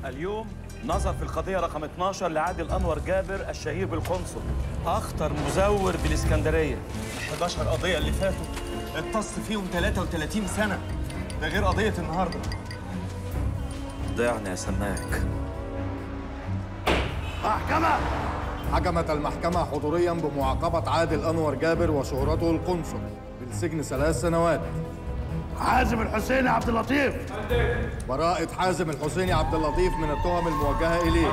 اليوم نظر في القضية رقم 12 لعادل أنور جابر الشهير بالقنصل أخطر مزور بالإسكندرية 11 قضية اللي فاتوا اتص فيهم 33 سنة ده غير قضية النهاردة ضيعنا يا سماك حكمت المحكمة حضوريا بمعاقبة عادل أنور جابر وشهرته القنصل بالسجن ثلاث سنوات حازم الحسيني عبد اللطيف براءة حازم الحسيني عبد اللطيف من التهم الموجهة إليه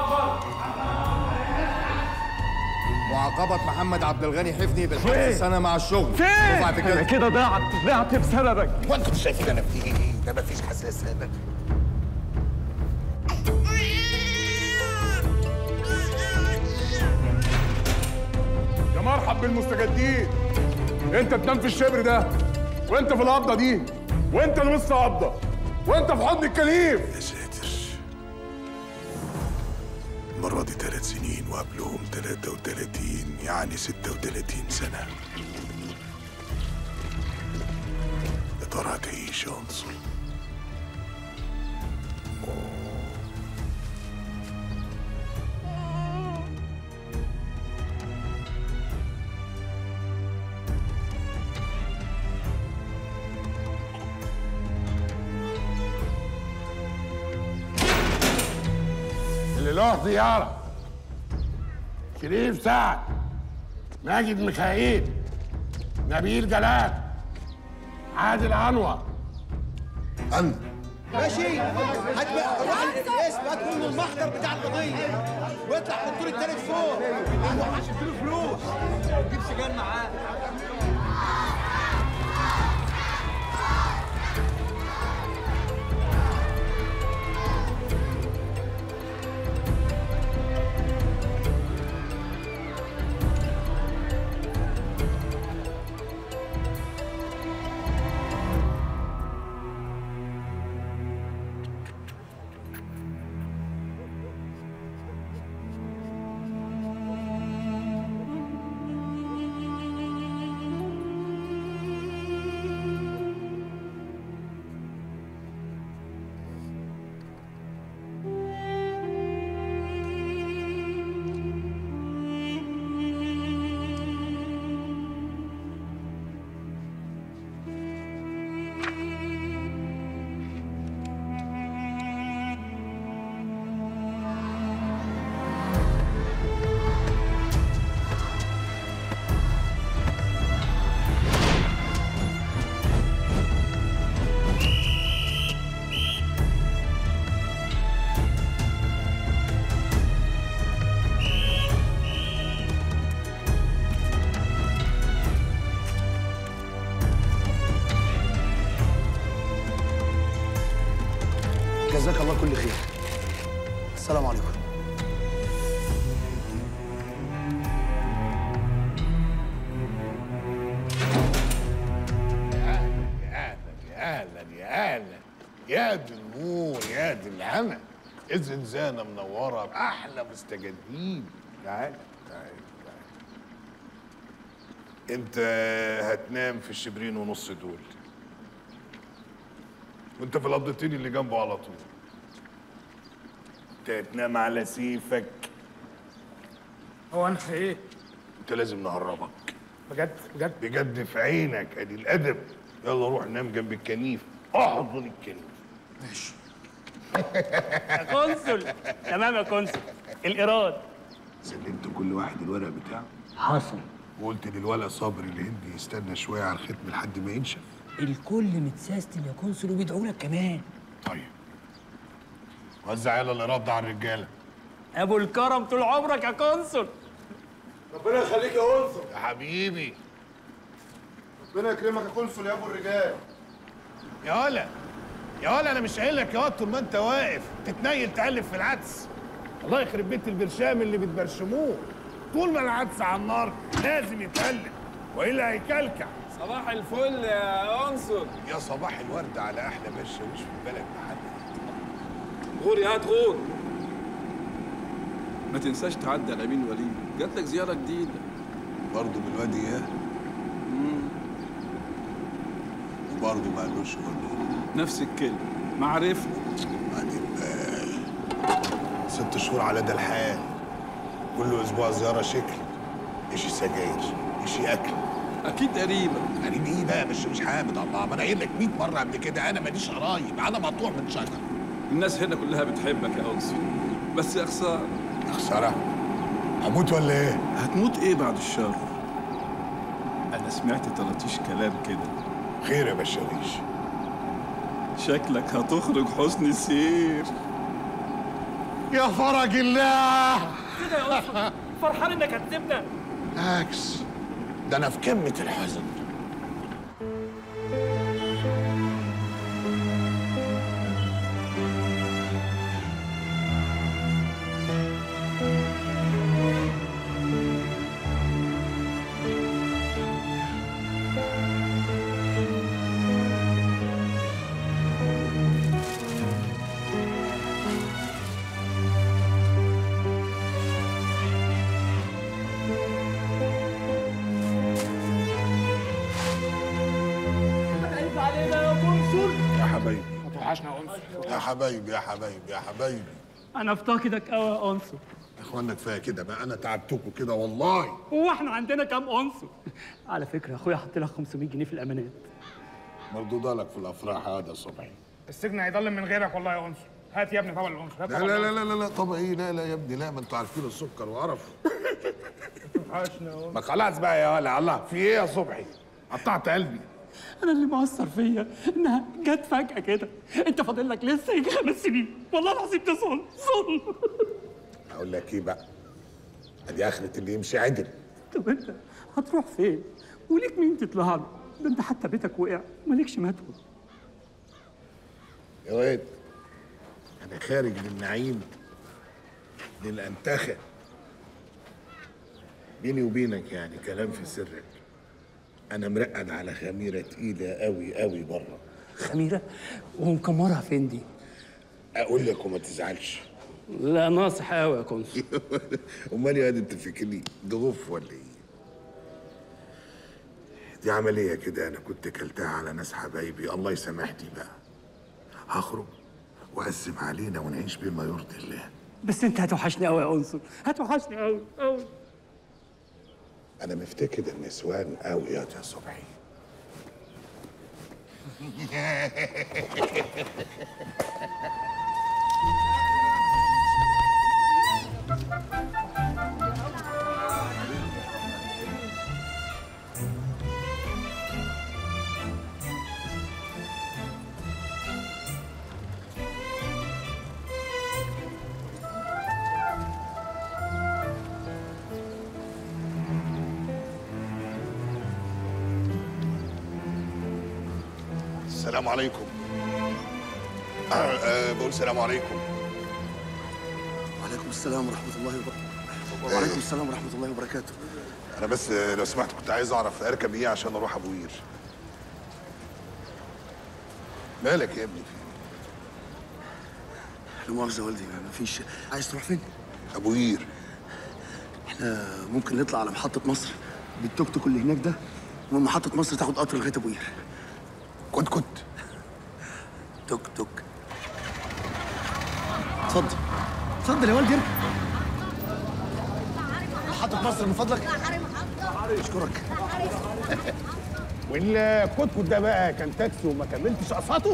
معاقبة محمد عبد الغني حفني بالحبس سنة مع الشغل فين؟ وبعد كده كده ضاعت ضاعت بسببك وانتم شايفين انا في ايه؟ ده مفيش حساسيه ابدا يا مرحب بالمستجدين انت تنام في الشبر ده وانت في القبضه دي وانت اللي لسه قبضه وانت في حضن الكليف يا ساتر المرة دي ثلاث سنين وقبلهم 33 يعني 36 سنة يا ترى هتعيش يا انصر اللي له زياره شريف سعد ماجد ميخائيل نبيل جلال عادل انور أنا ماشي هات بقى روح الاسم هات منه المحضر بتاع القضيه واطلع في الدور التالت فوق روح عشان تديله فلوس جيب سجان معاه جزاك الله كل خير السلام عليكم يا اهلا يا اهلا يا اهلا يا دي النور يا دي الهنا الزنزانه منوره باحلى مستجدين تعال تعال تعال انت هتنام في الشبرين ونص دول وانت في القبضتين اللي جنبه على طول انت هتنام على سيفك هو انا في ايه؟ انت لازم نهربك بجد بجد بجد في عينك ادي الادب يلا روح نام جنب الكنيف احضن الكنيف يا قنصل تمام يا قنصل الايراد سلمت كل واحد الورق بتاعه حصل وقلت للولد صابر الهندي يستنى شوية على الختم لحد ما ينشف الكل متسيستم يا قنصل وبيدعوا لك كمان طيب وزع يلا الايراد ده على الرجاله ابو الكرم طول عمرك يا قنصل ربنا يخليك يا قنصل يا حبيبي ربنا يكرمك يا قنصل يا ابو الرجال يا ولا يا ولا انا مش قايل لك يا واد طول ما انت واقف تتنيل تقلب في العدس الله يخرب بيت البرشام اللي بتبرشموه طول ما العدس على النار لازم يتقلب والا هيكلكع صباح الفل يا انصر يا صباح الورد على احلى برشاويش في البلد بحالها غور يا هات غور ما تنساش تعدي على امين وليد جات لك زياره جديده برضه بالواد اياه وبرضه ما قالوش ولا نفس الكلمه معرفه بعدين بقى ست شهور على ده الحال كل اسبوع زياره شكل اشي سجاير اشي اكل اكيد قريبه قريب ايه بقى مش مش حامد الله ما انا قايل لك 100 مره قبل كده انا ماليش قرايب انا مقطوع من شجر الناس هنا كلها بتحبك يا انسي بس يا خساره خساره هموت ولا ايه هتموت ايه بعد الشر انا سمعت طرطيش كلام كده خير يا بشاويش شكلك هتخرج حسن سير يا فرج الله كده يا أنصر فرحان إنك هتسيبنا عكس ده انا في قمه الحزن قلب علينا يا قنصل يا حبايبي توحشنا يا انصر يا حبايبي يا حبايبي يا حبايبي أنا أفتقدك أوي يا أنصر يا اخوانا كفايه كده بقى انا تعبتكم كده والله هو إحنا عندنا كام أنصر؟ على فكرة أخويا حط لك 500 جنيه في الأمانات مردوده لك في الافراح هذا صبحي السجن هيضل من غيرك والله يا انصر هات يا ابني طبق الانصر هات لا طبق لا لا الأنصر. لا لا, لا طب ايه لا لا يا ابني لا ما انتوا عارفين السكر وقرف توحشنا يا ما خلاص بقى يا ولا الله في ايه يا صبحي قطعت قلبي أنا اللي مؤثر فيا إنها جت فجأة كده أنت فاضل لك لسه يجي خمس سنين والله العظيم ده ظلم ظلم اقول لك ايه بقى ادي اخرة اللي يمشي عدل طب أنت هتروح فين؟ وليك مين تطلع له؟ ده أنت حتى بيتك وقع ومالكش مدخل يا واد انا خارج للنعيم للانتخه بيني وبينك يعني كلام في سرك انا مرقد على خميره تقيله قوي قوي بره خميرة ومكمرها فين دي؟ اقول لك وما تزعلش لا ناصح قوي يا كونسل امال يا واد انت فاكرني ضغوف ولا ايه دي عمليه كده انا كنت كلتها على ناس حبايبي الله يسامحني بقى هخرج واقسم علينا ونعيش بما يرضي الله بس انت هتوحشني قوي يا انصر هتوحشني قوي قوي انا مفتقد النسوان قوي يا يا صبحي السلام عليكم آه آه بقول السلام عليكم وعليكم السلام ورحمة الله وبركاته وعليكم السلام ورحمة الله وبركاته انا بس آه، لو سمحت كنت عايز اعرف اركب ايه عشان اروح ابو قير مالك يا ابني لا مؤاخذة يا والدي ما فيش عايز تروح فين؟ ابو قير احنا ممكن نطلع على محطة مصر بالتوك توك اللي هناك ده ومن محطة مصر تاخد قطر لغاية ابو قير كنت كنت توك توك اتفضل اتفضل يا والدي اركب. محطة مصر من فضلك اشكرك والكتكوت ده بقى كان تاكسي وما كملتش اقساطه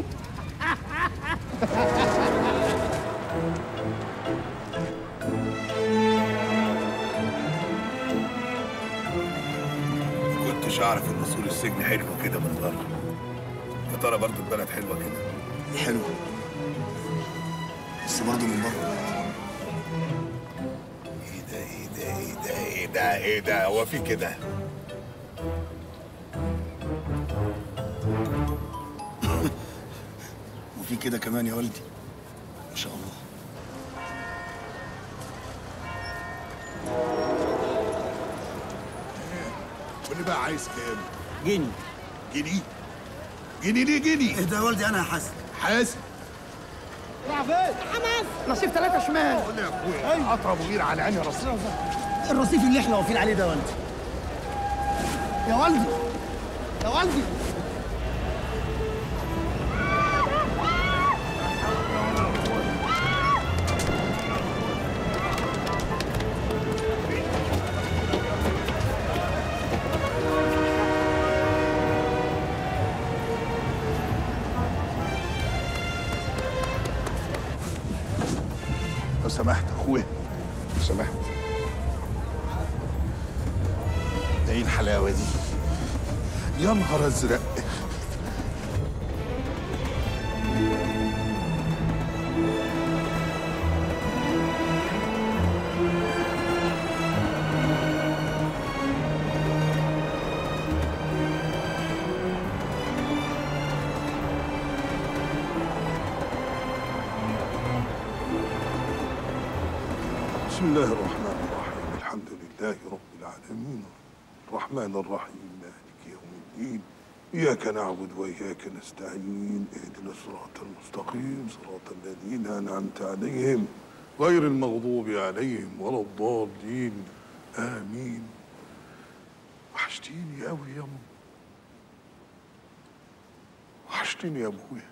كنتش اعرف ان اصول السجن حلو كده من بره يا ترى برضه البلد حلوه كده حلو بس برضه من بره ايه ده ايه ده ايه ده ايه ده ايه ده هو في كده وفي كده كمان يا والدي ما شاء الله قول لي بقى عايز كام جني جنيه جنيه ليه جنيه ايه ده يا والدي انا حاسس حاسب راح فين؟ حماس رصيف ثلاثة شمال قول لي يا اخويا اطرب وغير على عيني رصيف الرصيف اللي احنا واقفين عليه ده يا والدي يا والدي يا والدي لو سمحت اخويا لو سمحت ده ايه الحلاوه دي يا نهار ازرق بسم الله الرحمن الرحيم الحمد لله رب العالمين الرحمن الرحيم مالك يوم الدين إياك نعبد وإياك نستعين اهدنا الصراط المستقيم صراط الذين أنعمت عليهم غير المغضوب عليهم ولا الضالين آمين وحشتيني أوي يا أم وحشتيني يا أبويا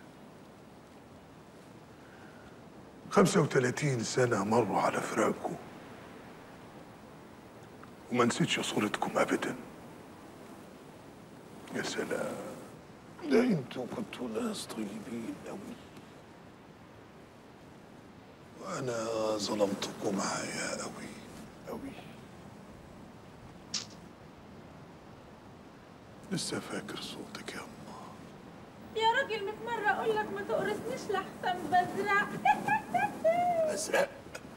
35 سنة مروا على فراقكم وما نسيتش صورتكم أبدا يا سلام ده انتوا كنتوا ناس طيبين أوي وأنا ظلمتكم معايا أوي أوي لسه فاكر صوتك يا أم يا راجل ميت مرة أقول لك ما تقرصنيش لحسن بزرق أزرق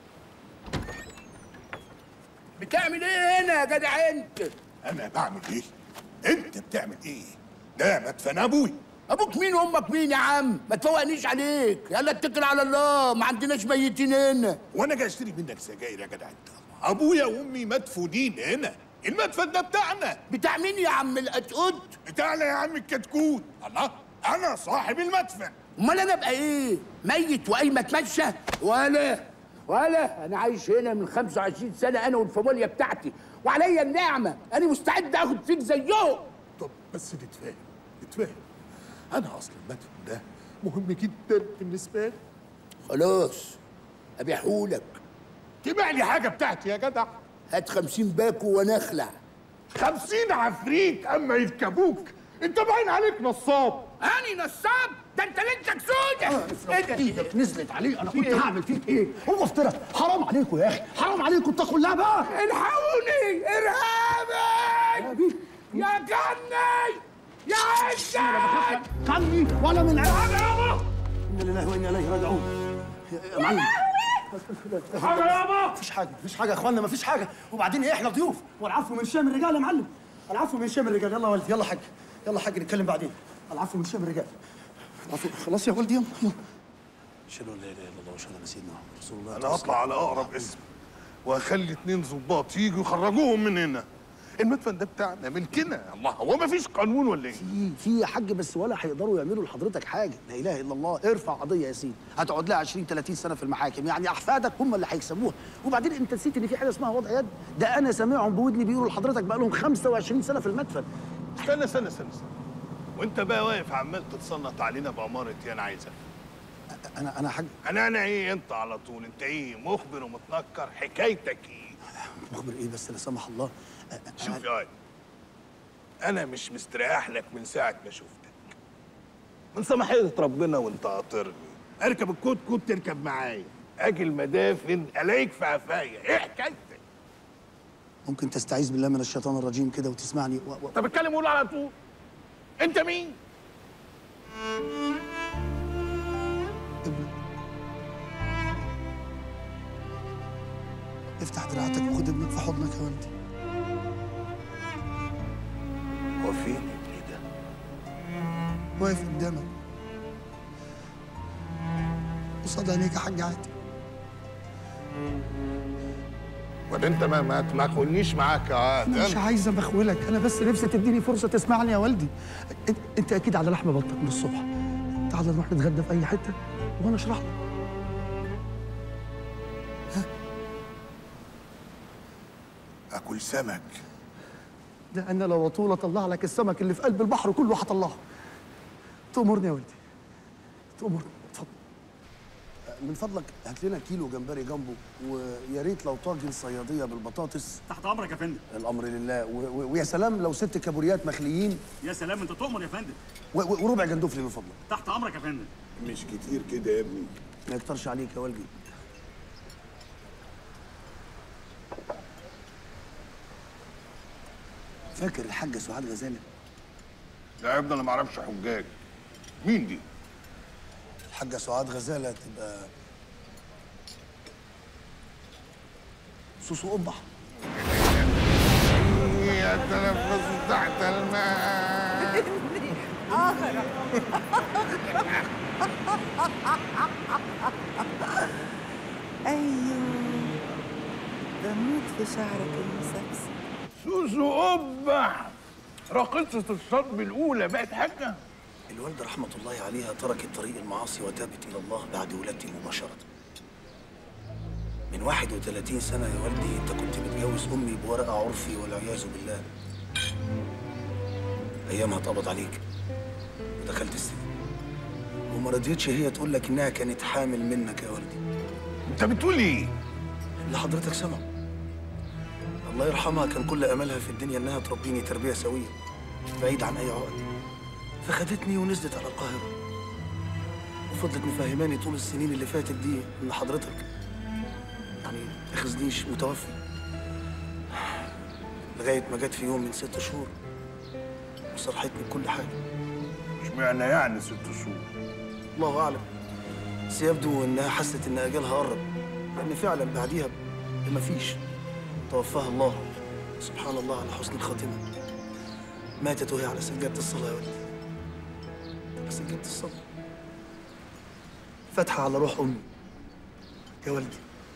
بتعمل ايه هنا يا جدع انت؟ أنا بعمل إيه؟ أنت بتعمل إيه؟ ده مدفن أبوي ابوك مين وامك مين يا عم؟ ما تفوقنيش عليك، يلا اتكل على الله، ما عندناش ميتين هنا. وانا جاي اشتري منك سجاير يا جدع انت ابويا وامي مدفونين هنا المدفن ده بتاعنا بتاع مين يا عم القتقوت؟ بتاعنا يا عم الكتكوت الله انا صاحب المدفن امال انا ابقى ايه؟ ميت وقايم اتمشى؟ ولا ولا انا عايش هنا من 25 سنه انا والفاميليا بتاعتي وعليا النعمه انا مستعد اخد فيك زيهم طب بس نتفاهم نتفاهم انا اصلا المدفن ده مهم جدا بالنسبه لي خلاص ابيعهولك تبيع لي حاجه بتاعتي يا جدع هات 50 باكو وانا اخلع خمسين عفريت اما يركبوك انت باين عليك نصاب اني نصاب ده انت ليلتك سودة ايدك نزلت عليه انا كنت هعمل فيك ايه هو افترى حرام عليكم يا اخي حرام عليكم اتقوا الله بقى الحقوني ارهابي يا جني يا عزة عني ولا من عيال انا لله وانا اليه راجعون يا- يا معلم حاجة يابا مفيش حاجه مفيش حاجه يا اخوانا مفيش حاجه وبعدين ايه احنا ضيوف والعفو من شام الرجال يا معلم العفو من شام الرجال يلا يا ولدي يلا حاج يلا حاج نتكلم بعدين العفو من شام الرجال العفو خلاص يا ولدي يلا يلا اشهد ان لا اله الا الله واشهد ان سيدنا محمد رسول الله انا هطلع على اقرب اسم وهخلي اتنين ظباط يجوا يخرجوهم من هنا المدفن ده بتاعنا ملكنا الله هو ما فيش قانون ولا ايه في في يا حاج بس ولا هيقدروا يعملوا لحضرتك حاجه لا اله الا الله ارفع قضيه يا سيدي هتقعد لها 20 30 سنه في المحاكم يعني احفادك هم اللي هيكسبوها وبعدين انت نسيت ان في حاجه اسمها وضع يد ده انا سامعهم بودني بيقولوا لحضرتك بقى لهم 25 سنه في المدفن استنى استنى استنى استنى وانت بقى واقف عمال تتصنط علينا بأمارة يا انا عايزك انا انا حاج انا انا ايه انت على طول انت ايه مخبر ومتنكر حكايتك ايه مخبر ايه بس لا سمح الله شوف يا واد انا مش مستريح لك من ساعه ما شفتك من سماحيه ربنا وانت قاطرني اركب الكوت كوت تركب معايا اجي المدافن الاقيك في قفايا ايه حكايتك ممكن تستعيذ بالله من الشيطان الرجيم كده وتسمعني و... و... طب اتكلم قول على طول انت مين افتح دراعتك وخد ابنك في حضنك يا ولدي هو فين ابني ده واقف قدامك قصاد عينيك يا حاج عادي ولا انت ما ما ما تخونيش معاك يا عاد انا مش عايز بخولك انا بس نفسي تديني فرصه تسمعني يا والدي انت, انت اكيد على لحم بطك من الصبح تعال نروح نتغدى في اي حته وانا اشرح لك اكل سمك ده انا لو اطول اطلع لك السمك اللي في قلب البحر كله هطلعه تأمرني يا ولدي تأمرني اتفضل من فضلك هات لنا كيلو جمبري جنبه ويا ريت لو طاجن صياديه بالبطاطس تحت امرك يا فندم الامر لله و... و... ويا سلام لو ست كابوريات مخليين يا سلام انت تؤمر يا فندم و... و... وربع جندوفلي من فضلك تحت امرك يا فندم مش كتير كده يا ابني ما يكترش عليك يا والدي فاكر الحاجه سعاد غزاله لا يا ابني انا ما اعرفش حجاج مين دي؟ الحاجه سعاد غزاله تبقى سوسو قبح يتنفس تحت الماء آخر أيوه بموت في شعرك المسبسب سوسو قبح راقصة الصدم الأولى بقت حاجة الوالده رحمه الله عليها تركت طريق المعاصي وتابت الى الله بعد ولادتي مباشره من 31 سنه يا والدي انت كنت متجوز امي بورقه عرفي والعياذ بالله ايامها اتقبض عليك ودخلت السجن وما رضيتش هي تقول لك انها كانت حامل منك يا والدي انت بتقول ايه اللي حضرتك سمعه الله يرحمها كان كل املها في الدنيا انها تربيني تربيه سويه بعيد عن اي عقد فخدتني ونزلت على القاهره وفضلت مفهماني طول السنين اللي فاتت دي ان حضرتك يعني اخذنيش متوفي لغايه ما جت في يوم من ست شهور وصرحتني بكل حاجه اشمعنى يعني ست شهور الله اعلم بس يبدو انها حست ان اجلها قرب لان فعلا بعديها بما فيش توفاها الله سبحان الله على حسن الخاتمه ماتت وهي على سجاده الصلاه يا ولدي على سجاده الصلاه فاتحه على روح امي يا ولدي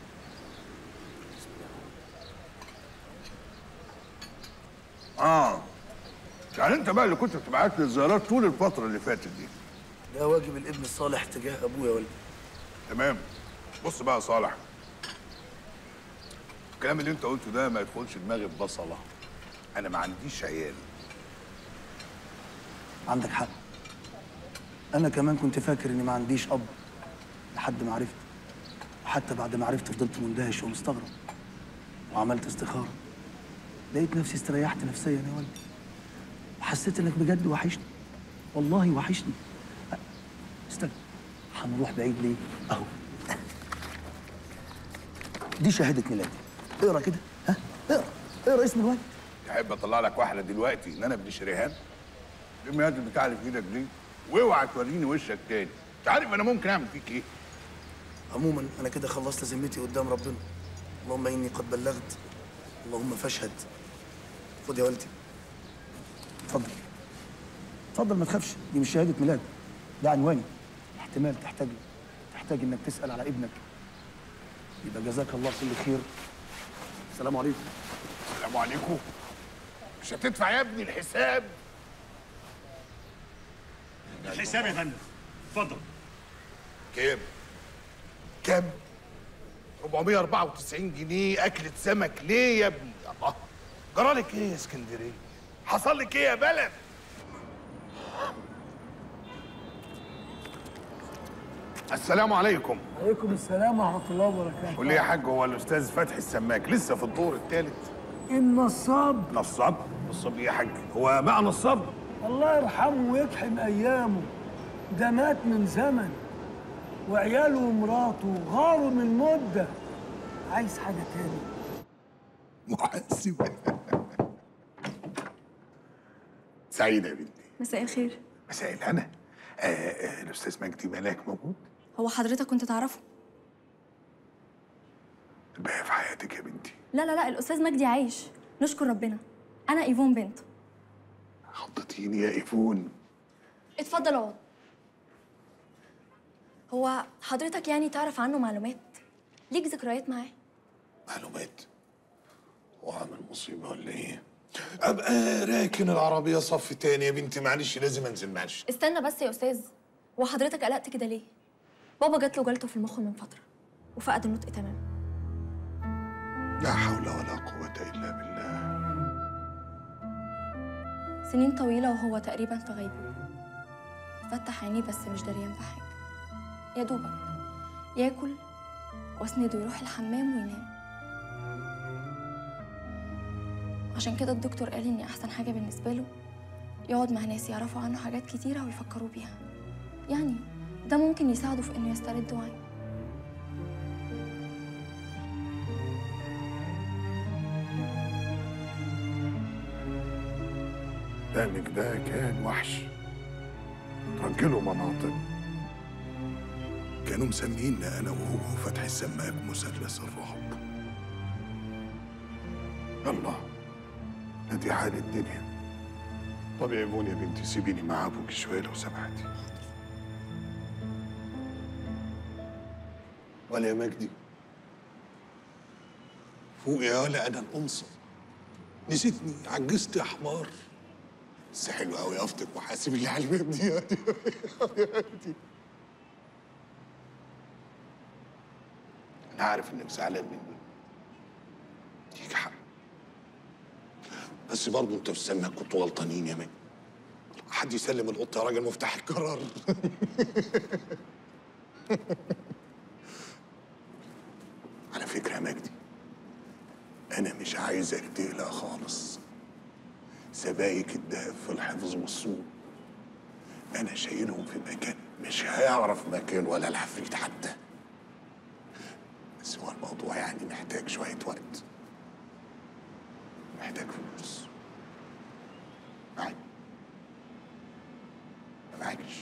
اه يعني انت بقى اللي كنت بتبعت لي الزيارات طول الفترة اللي فاتت دي ده واجب الابن الصالح تجاه ابوه يا ولدي تمام بص بقى يا صالح الكلام اللي انت قلته ده ما يدخلش دماغي ببصلة انا ما عنديش عيال عندك حق انا كمان كنت فاكر اني ما عنديش اب لحد ما عرفت وحتى بعد ما عرفت فضلت مندهش ومستغرب وعملت استخاره لقيت نفسي استريحت نفسيا يا ولدي وحسيت انك بجد وحشني والله وحشني أ- استنى هنروح بعيد ليه اهو دي شهاده ميلادي اقرا كده ها اقرا اقرا اسم الولد تحب اطلع لك واحدة دلوقتي ان انا ابن شريهان لم يد البتاع اللي في ايدك دي واوعى توريني وشك تاني انت عارف انا ممكن اعمل فيك ايه عموما انا كده خلصت ذمتي قدام ربنا اللهم اني قد بلغت اللهم فاشهد خد يا والدي اتفضل اتفضل ما تخافش دي مش شهاده ميلاد ده عنواني احتمال تحتاج تحتاج انك تسال على ابنك يبقى جزاك الله كل خير السلام عليكم السلام عليكم مش هتدفع يا ابني الحساب الحساب يا فندم اتفضل كام كام 494 جنيه اكلة سمك ليه يا ابني الله جرالك ايه يا اسكندريه حصل لك ايه يا بلد السلام عليكم عليكم السلام ورحمة الله وبركاته قول لي يا حاج هو الاستاذ فتحي السماك لسه في الدور الثالث النصاب نصاب نصاب ايه يا حاج هو بقى نصاب الله يرحمه ويكحم أيامه ده مات من زمن وعياله ومراته غاروا من مدة عايز حاجة تاني محاسب سعيدة يا بنتي مساء الخير مساء الهنا آه آه الاستاذ مجدي ملاك موجود هو حضرتك كنت تعرفه الباقي في حياتك يا بنتي لا لا لا الاستاذ مجدي عايش نشكر ربنا انا ايفون بنت خضتيني يا ايفون اتفضل اقعد هو حضرتك يعني تعرف عنه معلومات ليك ذكريات معاه معلومات وعامل مصيبة ولا ايه؟ ابقى راكن العربية صف تاني يا بنتي معلش لازم انزل معلش استنى بس يا استاذ هو حضرتك قلقت كده ليه بابا جات له جلطه في المخ من فتره وفقد النطق تماما لا حول ولا قوة الا بالله سنين طويله وهو تقريبا في غيبوبه فتح عينيه بس مش دريان في حاجه يا دوبك ياكل واسنده يروح الحمام وينام عشان كده الدكتور قال ان احسن حاجه بالنسبه له يقعد مع ناس يعرفوا عنه حاجات كتيره ويفكروا بيها يعني ده ممكن يساعده في انه يسترد وعيه خدامك ده كان وحش رجله مناطق كانوا مسمينا انا وهو فتحي السماك مثلث الرعب الله ادي حال الدنيا طب يا ايمون يا بنتي سيبيني مع ابوك شويه لو سمحتي ولا يا مجدي فوق يا ولا انا الانصر نسيتني عجزت يا حمار بس حلو قوي افتك وحاسب اللي على الباب دي دي انا عارف انك زعلان مني ليك حق بس برضه انت في سنك كنتوا غلطانين يا مان حد يسلم القطه يا راجل مفتاح القرار على فكره يا مجدي انا مش عايزك تقلق خالص سبايك الدهب في الحفظ والصوم انا شايلهم في مكان مش هيعرف مكان ولا العفريت حتى بس هو الموضوع يعني محتاج شويه وقت محتاج فلوس معاك ما معاكش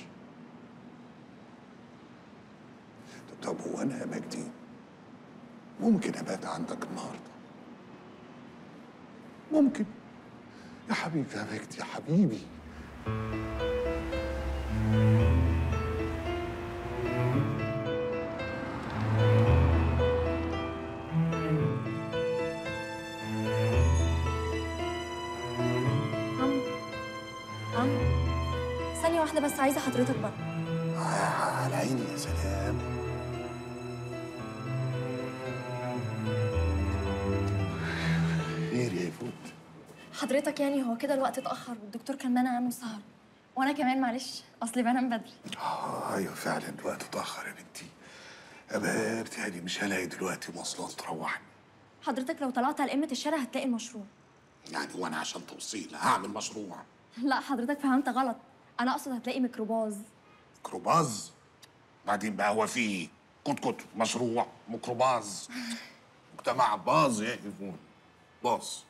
طب هو انا يا مجدي ممكن ابات عندك النهارده ممكن يا حبيبي يا مجدي يا حبيبي عم عم ثانية واحدة بس عايزة حضرتك بره آه، على عيني يا سلام خير يا فوت حضرتك يعني هو كده الوقت اتأخر والدكتور كان مانع عنه السهر وأنا كمان معلش أصلي بنام بدري آه ايوه فعلا الوقت اتاخر يا بنتي ابقى بتهيألي مش هلاقي دلوقتي مواصلات تروحني حضرتك لو طلعت على قمة الشارع هتلاقي المشروع يعني وانا عشان توصيل هعمل مشروع لا حضرتك فهمت غلط أنا أقصد هتلاقي ميكروباص ميكروباص بعدين بقى هو في كت كت مشروع ميكروباص مجتمع باظ يا ايفون باص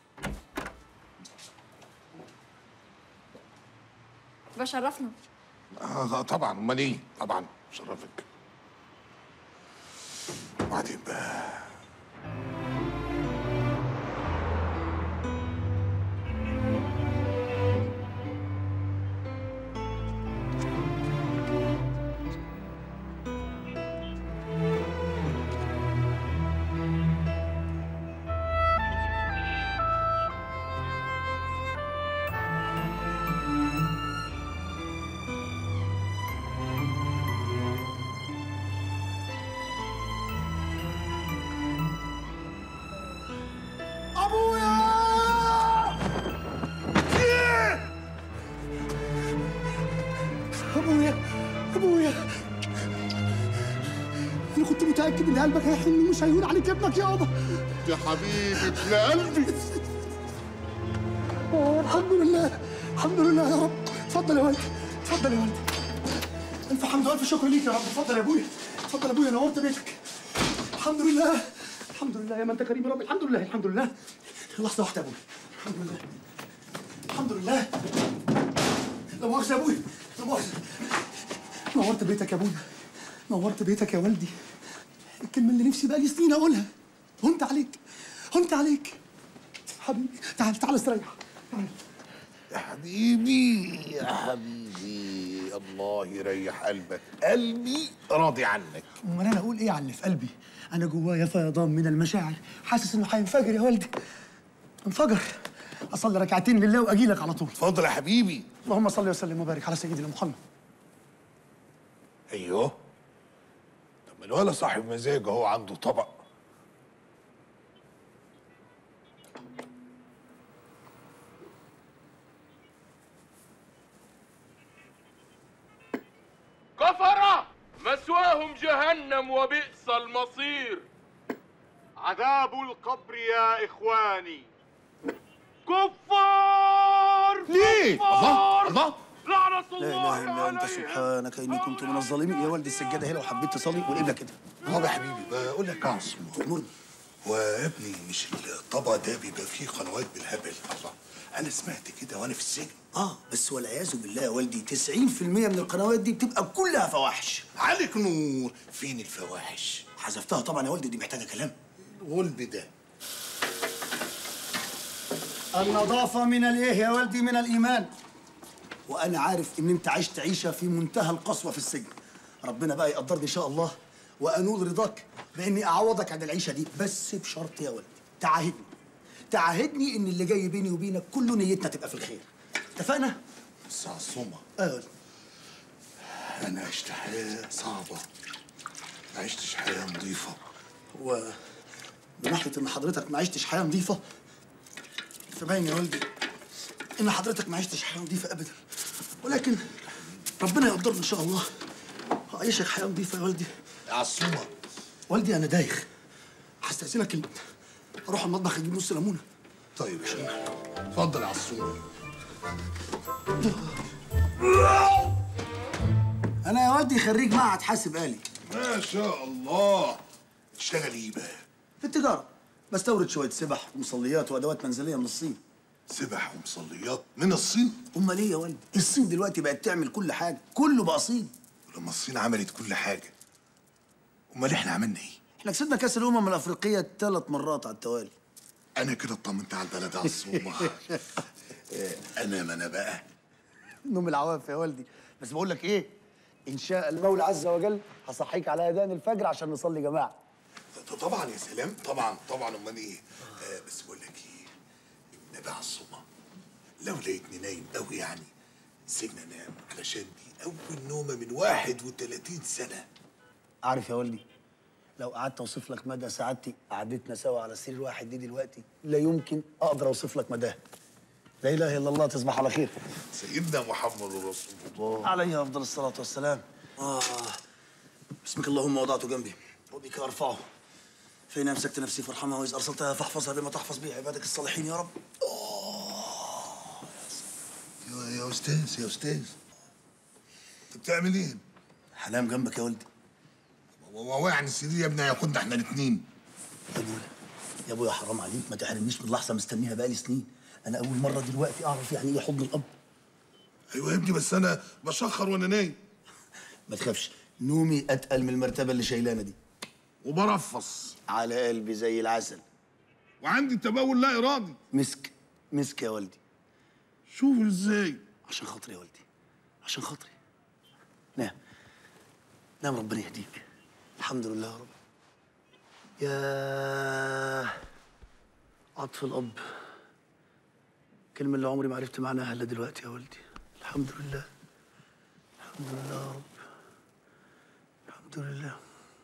بشرفنا آه طبعا امال ايه طبعا شرفك وبعدين بقى ابويا ابويا انا كنت متاكد ان قلبك هيحن ومش هيهون عليك ابنك يابا يا حبيبي ابن قلبي آه الحمد لله الحمد لله يا رب اتفضل يا والدي اتفضل يا والدي الف حمد والف شكر ليك يا رب اتفضل يا ابويا اتفضل يا ابويا نورت بيتك الحمد لله الحمد لله يا ما انت كريم يا رب الحمد لله الحمد لله لحظه واحده يا ابويا الحمد لله الحمد لله لا مؤاخذه يا ابويا لا مؤاخذه نورت بيتك يا ابويا نورت بيتك يا والدي الكلمه اللي نفسي بقالي سنين اقولها هنت عليك هنت عليك حبيبي تعال تعال استريح تعال يا حبيبي يا حبيبي الله يريح قلبك قلبي راضي عنك امال انا اقول ايه على اللي في قلبي انا جوايا فيضان من المشاعر حاسس انه هينفجر يا والدي انفجر اصلي ركعتين لله واجي لك على طول اتفضل يا حبيبي اللهم صل وسلم وبارك على سيدنا محمد ايوه طب ما الولا صاحب مزاج اهو عنده طبق كفرة مسواهم جهنم وبئس المصير عذاب القبر يا إخواني كفار ليه؟ كفار الله لعنة لا الله اله الا انت سبحانك اني كنت من الظالمين يا والدي السجاده هنا وحبيت تصلي والقبله كده طب يا حبيبي بقول لك يا عصمو ويا ابني مش الطبق ده بيبقى فيه قنوات بالهبل الله انا سمعت كده وانا في السجن اه بس والعياذ بالله يا والدي 90% من القنوات دي بتبقى كلها فواحش عليك نور فين الفواحش حذفتها طبعا يا والدي دي محتاجه كلام غلب ده النظافة من الايه يا والدي من الإيمان وأنا عارف إن أنت عشت عيشة في منتهى القسوة في السجن ربنا بقى يقدرني إن شاء الله وأنول رضاك بإني أعوضك عن العيشة دي بس بشرط يا والدي تعاهدني تعاهدني إن اللي جاي بيني وبينك كله نيتنا تبقى في الخير اتفقنا؟ بس عصومة آه يا والدي. أنا عشت حياة صعبة ما عشتش حياة نظيفة و من ناحية إن حضرتك ما عشتش حياة نظيفة فباين يا والدي إن حضرتك ما عشتش حياة نظيفة أبدا ولكن ربنا يقدرنا إن شاء الله هعيشك حياة نظيفة يا والدي يا عصومة والدي أنا دايخ هستأذنك ال- أروح المطبخ أجيب نص ليمونة طيب يا شيخ اتفضل يا عصومة أنا يا والدي خريج معهد حاسب آلي ما شاء الله تشتغل ايه بقى؟ في التجارة بستورد شوية سبح ومصليات وأدوات منزلية من الصين سبح ومصليات من الصين؟ أمال إيه يا والدي؟ الصين دلوقتي بقت تعمل كل حاجة كله بقى صين لما الصين عملت كل حاجة امال احنا عملنا ايه؟ احنا كسبنا كأس الأمم الأفريقية ثلاث مرات على التوالي انا كده اطمنت على البلد يا عصومة آه، انا ما انا بقى نوم العواف يا والدي بس بقول لك ايه ان شاء المولى عز وجل هصحيك على اذان الفجر عشان نصلي جماعه طبعا يا سلام طبعا طبعا امال ايه؟ آه بس بقول لك ايه؟ النبي عصومة لو لقيتني نايم قوي يعني سيبنا انام علشان دي اول نومه من 31 سنه عارف يا والدي لو قعدت اوصف لك مدى سعادتي قعدتنا سوا على سرير واحد دي دلوقتي لا يمكن اقدر اوصف لك مداه لا اله الا الله تصبح على خير سيدنا محمد رسول الله عليه افضل الصلاه والسلام اه باسمك اللهم وضعت جنبي وبك ارفعه فإن أمسكت نفسي فارحمها وإذ أرسلتها فاحفظها بما تحفظ به عبادك الصالحين يا رب يا يا استاذ يا استاذ انت بتعمل ايه؟ هنام جنبك يا ولدي هو يعني السرير يا ابني هياخدنا احنا الاثنين يا ابويا يا ابويا حرام عليك ما تحرمنيش من لحظه مستنيها بقالي سنين انا اول مره دلوقتي اعرف يعني ايه حضن الاب ايوه يا ابني بس انا بشخر وانا نايم ما تخافش نومي اتقل من المرتبه اللي شايلانا دي وبرفص على قلبي زي العسل وعندي تبول لا ارادي مسك مسك يا والدي شوف ازاي عشان خاطري يا والدي عشان خاطري نام نام ربنا يهديك الحمد لله يا رب يا عطف الاب كلمة اللي عمري ما عرفت معناها الا دلوقتي يا والدي الحمد لله الحمد لله يا رب الحمد لله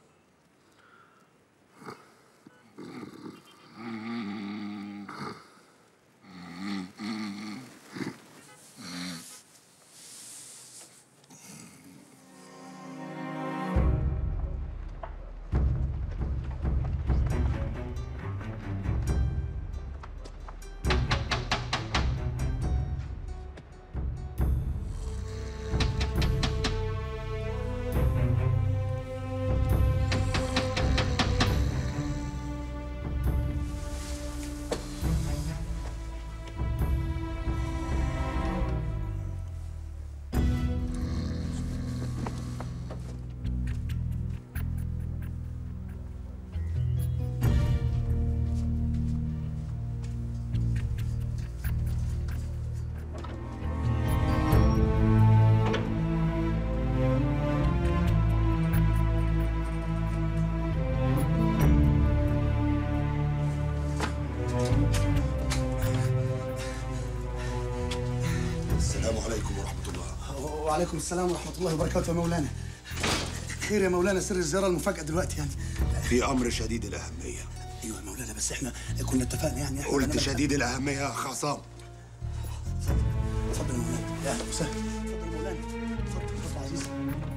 السلام عليكم ورحمه الله وعليكم السلام ورحمة الله وبركاته يا مولانا خير يا مولانا سر الزيارة المفاجأة دلوقتي يعني في امر شديد الاهميه ايوه يا مولانا بس احنا كنا اتفقنا يعني احنا قلت هنعمل- شديد الاهميه يا اخ عصام اتفضل يا مولانا يا اهلا وسهلا اتفضل يا مولانا اتفضل اتفضل يا عزيزي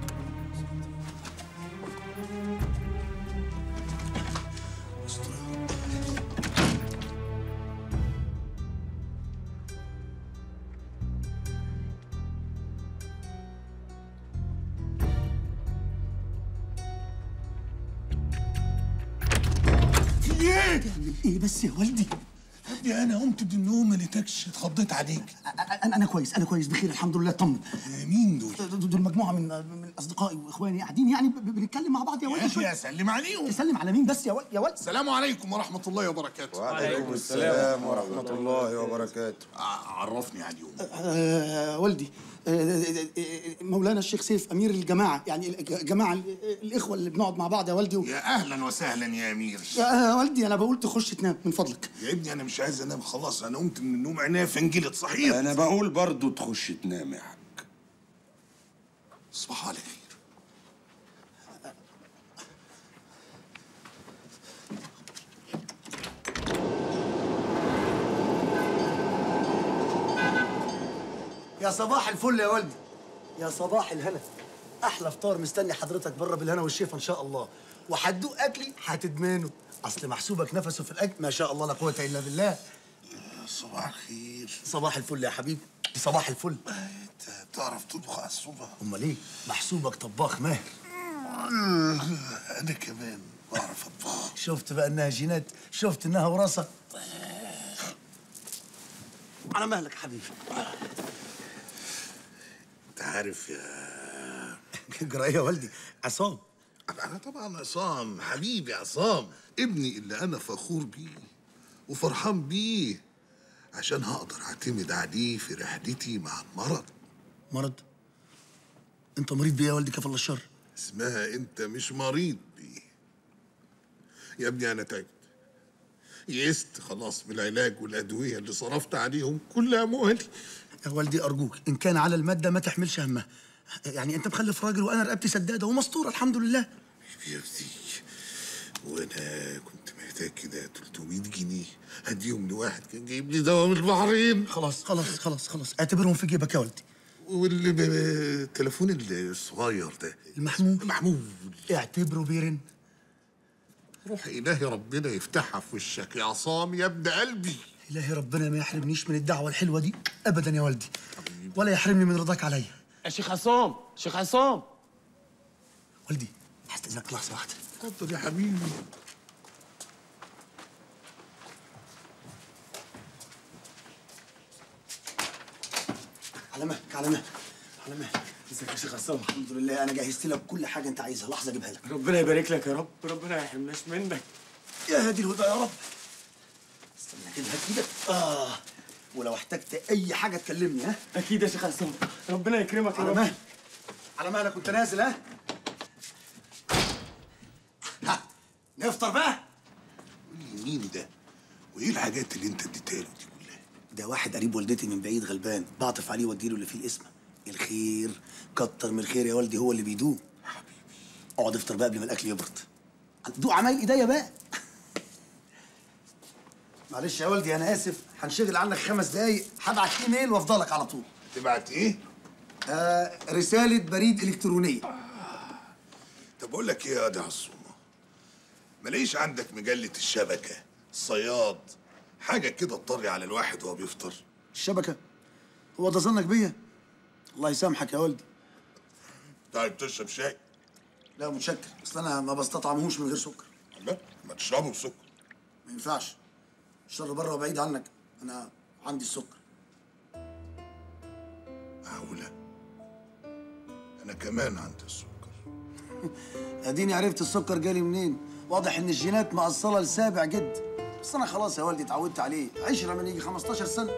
استر يا رب. ايه تعمل ايه بس يا والدي يا ابني انا قمت من النوم ما لقيتكش اتخضيت عليك انا انا كويس انا كويس بخير الحمد لله اطمن مين دول؟ دول مجموعه من من اصدقائي واخواني قاعدين يعني ب- ب- بنتكلم مع بعض يا ولد يا اخي اسلم عليهم تسلم على مين بس يا ولد يا ولد السلام عليكم ورحمه الله وبركاته وعليكم السلام ورحمة الله وبركاته عرفني عليهم آه والدي آه، آه، آه، مولانا الشيخ سيف امير الجماعه يعني الجماعه الاخوه اللي بنقعد مع بعض يا والدي و... يا اهلا وسهلا يا امير يا والدي انا بقول تخش تنام من فضلك يا ابني انا مش عايز انام خلاص انا قمت من النوم عينيا فنجلت صحيح انا بقول برضو تخش تنام يا حاج صباح على خير يا صباح الفل يا والدي يا صباح الهنا احلى فطار مستني حضرتك بره بالهنا والشفا ان شاء الله وهتدوق اكلي هتدمنه اصل محسوبك نفسه في الاكل ما شاء الله لا قوه الا بالله صباح الخير صباح الفل يا حبيبي صباح الفل انت بتعرف تطبخ على الصبح امال ايه محسوبك طباخ ماهر انا كمان بعرف اطبخ شفت بقى انها جينات شفت انها وراثه على مهلك حبيبي انت عارف يا جرى يا والدي عصام انا طبعا عصام حبيبي عصام ابني اللي انا فخور بيه وفرحان بيه عشان هقدر اعتمد عليه في رحلتي مع المرض مرض انت مريض بيه يا والدي كفى الله الشر اسمها انت مش مريض بيه يا ابني انا تعبت يئست خلاص من العلاج والادويه اللي صرفت عليهم كل اموالي يا والدي ارجوك ان كان على الماده ما تحملش همها يعني انت مخلف راجل وانا رقبتي سداده ومستوره الحمد لله يا ابني وانا كنت محتاج كده 300 جنيه هديهم لواحد كان جايب لي دواء من البحرين خلاص خلاص خلاص خلاص اعتبرهم في جيبك يا والدي والتليفون الصغير ده المحمول محمول اعتبره بيرن روح الهي ربنا يفتحها في وشك يا عصام يا ابن قلبي الهي ربنا ما يحرمنيش من الدعوه الحلوه دي ابدا يا والدي ولا يحرمني من رضاك عليا يا شيخ عصام شيخ عصام والدي هستاذنك لحظه واحده اتفضل يا حبيبي على مهلك على مهلك على مهلك ازيك يا شيخ عصام الحمد لله انا جهزت لك كل حاجه انت عايزها لحظه اجيبها لك ربنا يبارك لك يا رب ربنا ما يحرمناش منك يا هادي الهدى يا رب استنى كده هات ايدك اه ولو احتجت اي حاجه تكلمني ها اكيد يا شيخ عصام ربنا يكرمك يا على رب مهلك على مهلك كنت نازل ها ها نفطر بقى قول لي مين ده وايه الحاجات اللي انت اديتها له دي ده واحد قريب والدتي من بعيد غلبان بعطف عليه واديله اللي فيه الاسم الخير كتر من الخير يا والدي هو اللي بيدوم اقعد افطر بقى قبل ما الاكل يبرد دوق عمايل ايديا بقى معلش يا والدي انا اسف هنشغل عنك خمس دقايق هبعت ايميل وافضلك على طول تبعت ايه؟ آه رساله بريد الكترونيه طب اقول لك ايه يا واد يا عصومه ملاقيش عندك مجله الشبكه الصياد حاجه كده تطري على الواحد وهو بيفطر الشبكه هو ده ظنك بيا الله يسامحك يا والدي طيب تشرب شاي لا متشكر اصل انا ما بستطعمهوش من غير سكر لا ما تشربه بسكر ما ينفعش الشر بره وبعيد عنك انا عندي السكر معقوله انا كمان عندي السكر اديني عرفت السكر جالي منين واضح ان الجينات مأصلة لسابع جد بس انا خلاص يا والدي اتعودت عليه عشرة من يجي 15 سنة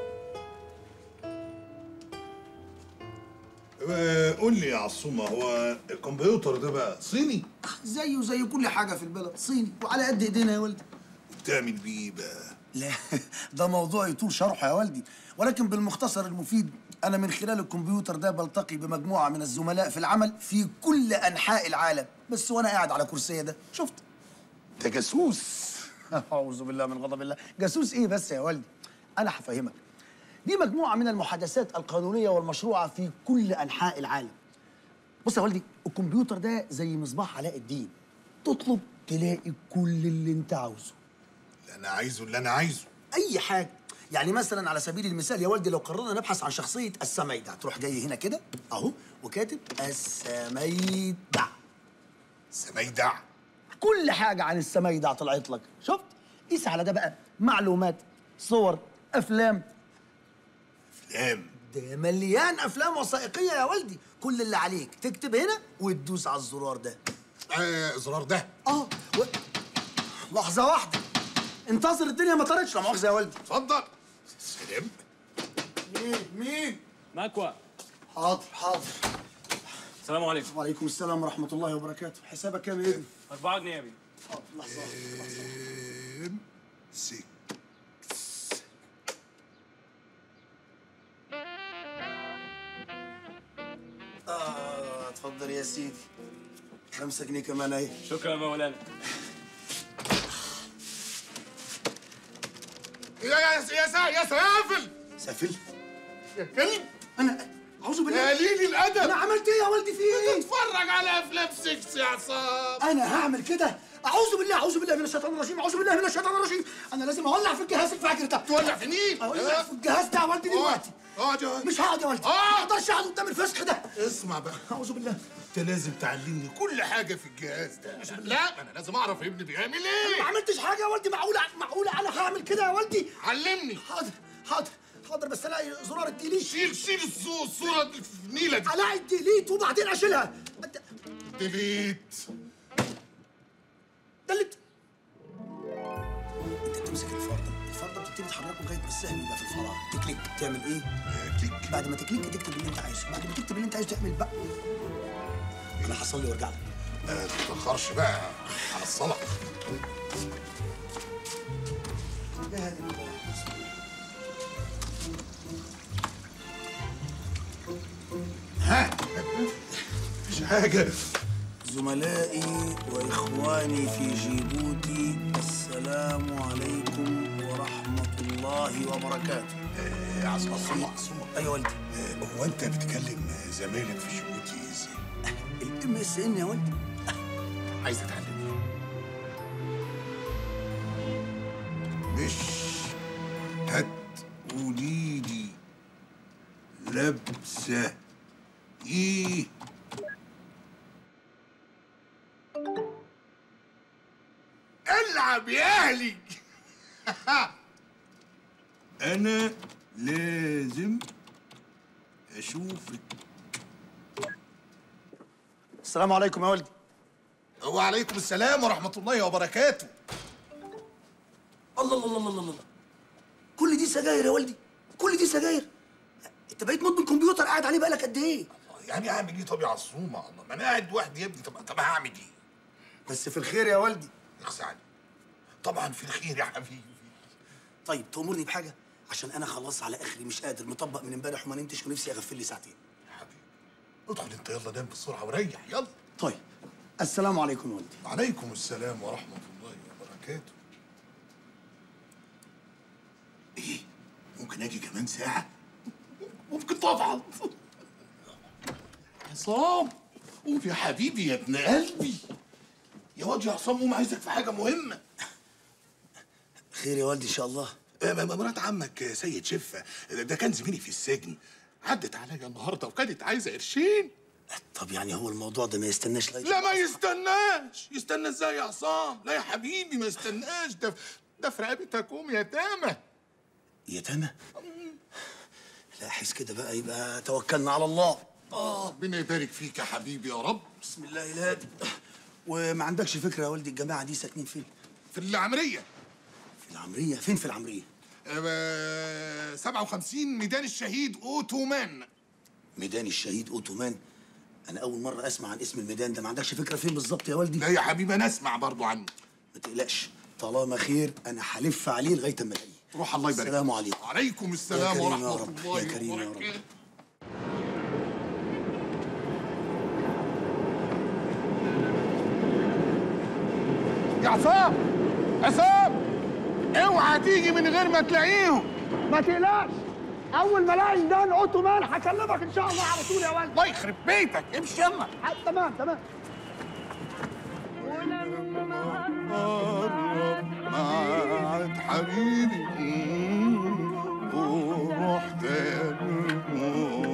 آه، قول لي يا عصومه هو الكمبيوتر ده بقى صيني زيه زي كل حاجة في البلد صيني وعلى قد ايدينا يا والدي بتعمل بيه إيه بقى لا ده موضوع يطول شرحه يا والدي ولكن بالمختصر المفيد انا من خلال الكمبيوتر ده بلتقي بمجموعة من الزملاء في العمل في كل انحاء العالم بس وانا قاعد على كرسي ده شفت ده جاسوس اعوذ بالله من غضب الله جاسوس ايه بس يا والدي انا هفهمك دي مجموعه من المحادثات القانونيه والمشروعه في كل انحاء العالم بص يا والدي الكمبيوتر ده زي مصباح علاء الدين تطلب تلاقي كل اللي انت عاوزه اللي انا عايزه اللي انا عايزه اي حاجه يعني مثلا على سبيل المثال يا والدي لو قررنا نبحث عن شخصيه السميدع تروح جاي هنا كده اهو وكاتب السميدع سميدع كل حاجه عن السميدع طلعت لك شفت قيس على ده بقى معلومات صور افلام افلام ده مليان افلام وثائقيه يا والدي كل اللي عليك تكتب هنا وتدوس على الزرار ده آه الزرار ده اه و... لحظه واحده انتظر الدنيا ما طارتش لا مؤاخذه يا والدي اتفضل سلام مين مين مكوى حاضر حاضر السلام عليكم وعليكم السلام ورحمه الله وبركاته حسابك كام يا ابني 4 جنيه يا بيه حاضر لحظه واحدة. ام سك اه اتفضل يا سيدي خمسة جنيه كمان اهي شكرا يا مولانا يا يا يا سا يا سافل سافل يا كلب انا اعوذ بالله يا قليل الادب انا عملت ايه يا والدي في ايه تتفرج على افلام سكس يا عصام انا هعمل كده اعوذ بالله اعوذ بالله من الشيطان الرجيم اعوذ بالله من الشيطان الرجيم انا لازم اولع في الجهاز الفاجر ده تولع في مين؟ اولع في الجهاز ده يا والدي دلوقتي اقعد يا ولد. مش هقعد يا والدي ما اقدرش اقعد قدام الفسخ ده اسمع بقى اعوذ بالله انت لازم تعلمني كل حاجه في الجهاز ده لا انا لازم اعرف ابني بيعمل ايه ما عملتش حاجه يا والدي معقوله معقوله انا هعمل كده يا والدي علمني حاضر حاضر حاضر بس الاقي زرار الديليت شيل شيل الصو- الصوره اللي في النيله دي الاقي الديليت وبعدين اشيلها ديليت دلت انت بتمسك الفرده الفرده بتبتدي تحركه لغايه ما السهم يبقى في الفراغ تكليك تعمل ايه؟ كليك بعد ما تكليك تكتب اللي انت عايزه بعد ما تكتب اللي انت عايزه تعمل بقى انا هصلي وارجع لك ما تتاخرش بقى على الصلاه ها مش حاجه زملائي واخواني في جيبوتي السلام عليكم ورحمه الله وبركاته يا عصام عصام عصام ايوه والدي هو انت بتكلم زمايلك في جيبوتي ازاي؟ الام اس ان يا والدي عايز اتعلم مش هتقولي لي لابسه ايه العب يا اهلي انا لازم اشوفك السلام عليكم يا والدي وعليكم السلام ورحمه الله وبركاته الله الله الله الله الله كل دي سجاير يا والدي كل دي سجاير انت بقيت مدمن كمبيوتر قاعد عليه بقالك قد ايه يعني اعمل ايه طب يا عصومه الله ما انا قاعد لوحدي يا ابني طب طب هعمل ايه؟ بس في الخير يا والدي اخسى عليك طبعا في الخير يا حبيبي طيب تأمرني بحاجه عشان انا خلاص على اخري مش قادر مطبق من امبارح وما نمتش ونفسي اغفل لي ساعتين ادخل انت يلا نام بسرعه وريح يلا طيب السلام عليكم يا والدي وعليكم السلام ورحمه الله وبركاته ايه ممكن اجي كمان ساعه ممكن طبعا عصام قوم يا حبيبي يا ابن قلبي يا واد يا عصام قوم عايزك في حاجه مهمه خير يا والدي ان شاء الله آه، م- مرات عمك سيد شفة ده كان زميلي في السجن عدت عليا النهارده وكانت عايزه قرشين طب يعني هو الموضوع ده ما يستناش لغايه لا ما يستناش يستنى ازاي يا عصام لا يا حبيبي ما يستناش ده ده في رقبتك ام يتامى يتامى لا حس كده بقى يبقى توكلنا على الله اه ربنا يبارك فيك يا حبيبي يا رب بسم الله الهادي وما عندكش فكره يا والدي الجماعه دي ساكنين فين في العمريه في العمريه فين في العمريه آه 57 ميدان الشهيد اوتومان ميدان الشهيد اوتومان انا اول مره اسمع عن اسم الميدان ده ما عندكش فكره فين بالظبط يا والدي لا يا حبيبي انا اسمع برضو عنه ما تقلقش طالما خير انا هلف عليه لغايه اما الاقيه روح الله يبارك السلام عليكم وعليكم السلام كريم يا ورحمه رب، الله يا كريم يا رب. وبركاته يا عصام عصام اوعى تيجي من غير ما تلاقيهم ما تقلقش اول ما الاقي ميدان اوتومان هكلمك ان شاء الله على طول يا ولد الله يخرب بيتك امشي يلا تمام تمام معاك حبيبي وروح تاني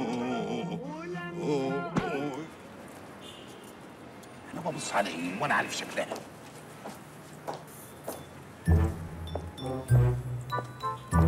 انا ببص على ايه وانا عارف شكلها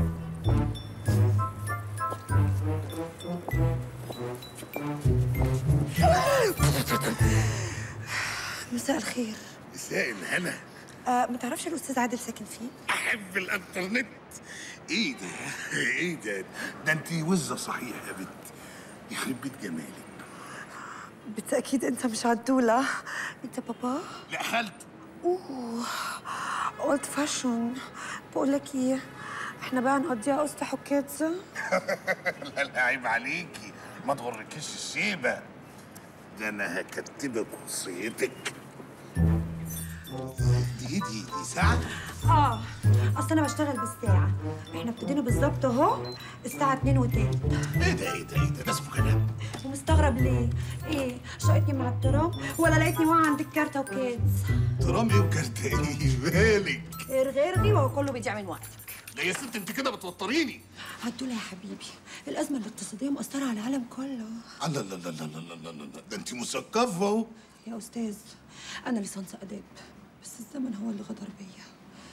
مساء الخير مساء الهنا آه ما تعرفش الاستاذ عادل ساكن فين احب الانترنت ايه ده ايه ده ده انت وزه صحيح يا بنت يخرب بيت جمالك بالتاكيد انت مش عدوله انت بابا لا خالته اوه اولد فاشون بقول لك ايه احنا بقى نقضيها قسط حكايه لا لا عيب عليكي ما تغركيش الشيبه ده انا هكتبك وصيتك دي دي دي ساعه اه اصل انا بشتغل بالساعه احنا ابتدينا بالظبط اهو الساعه 2 وتلت ايه ده ايه ده ايه ده ده اسمه كلام ومستغرب ليه ايه شقتني مع الترام ولا لقيتني واقعه عند الكارته وكيدز ترام ايه وكارت ايه مالك ارغي ارغي وهو كله بيضيع من وقتك ده يا ست انت كده بتوتريني عدولة يا حبيبي الأزمة الاقتصادية مأثرة على العالم كله الله الله الله الله الله الله الله ده انت مثقفه اهو يا أستاذ أنا ليسانس آداب بس الزمن هو اللي غدر بيا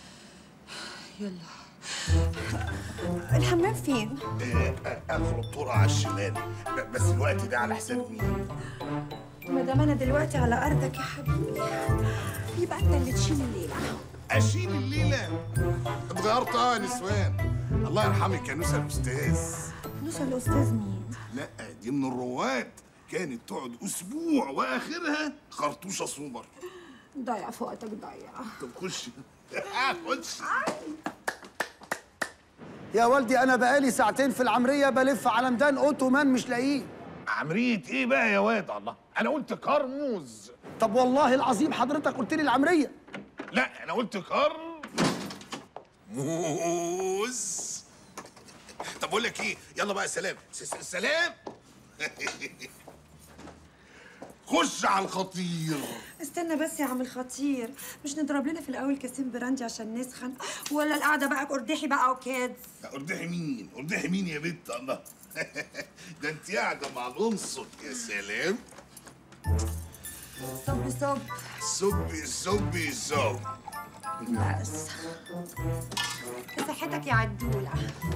يلا الحمام فين؟ آه، اخر الطرق على الشمال ب- بس الوقت ده على حساب مين؟ ما دام أنا دلوقتي على أرضك يا حبيبي يبقى أنت اللي تشيل الليلة اشيل الليله اتغيرت اه يا نسوان الله يرحمك يا نوسه الاستاذ نوصل الأستاذ مين؟ لا دي من الرواد كانت تقعد اسبوع واخرها خرطوشه سوبر ضيع في وقتك ضيع طب خش خش يا والدي انا بقالي ساعتين في العمريه بلف على ميدان اوتومان مش لاقيه عمرية ايه بقى يا واد الله انا قلت كرموز طب والله العظيم حضرتك قلت لي العمريه لا انا قلت كر موز طب بقول لك ايه يلا بقى سلام س- س- سلام خش على الخطير استنى بس يا عم الخطير مش نضرب لنا في الأول كاسين براندي عشان نسخن ولا القعدة بقى قردحي بقى وكيدز اردحي مين اردحي مين يا بنت الله ده انت قاعده مع الانصت يا سلام صب صب صبي صبي صب بس صحتك يا عدولة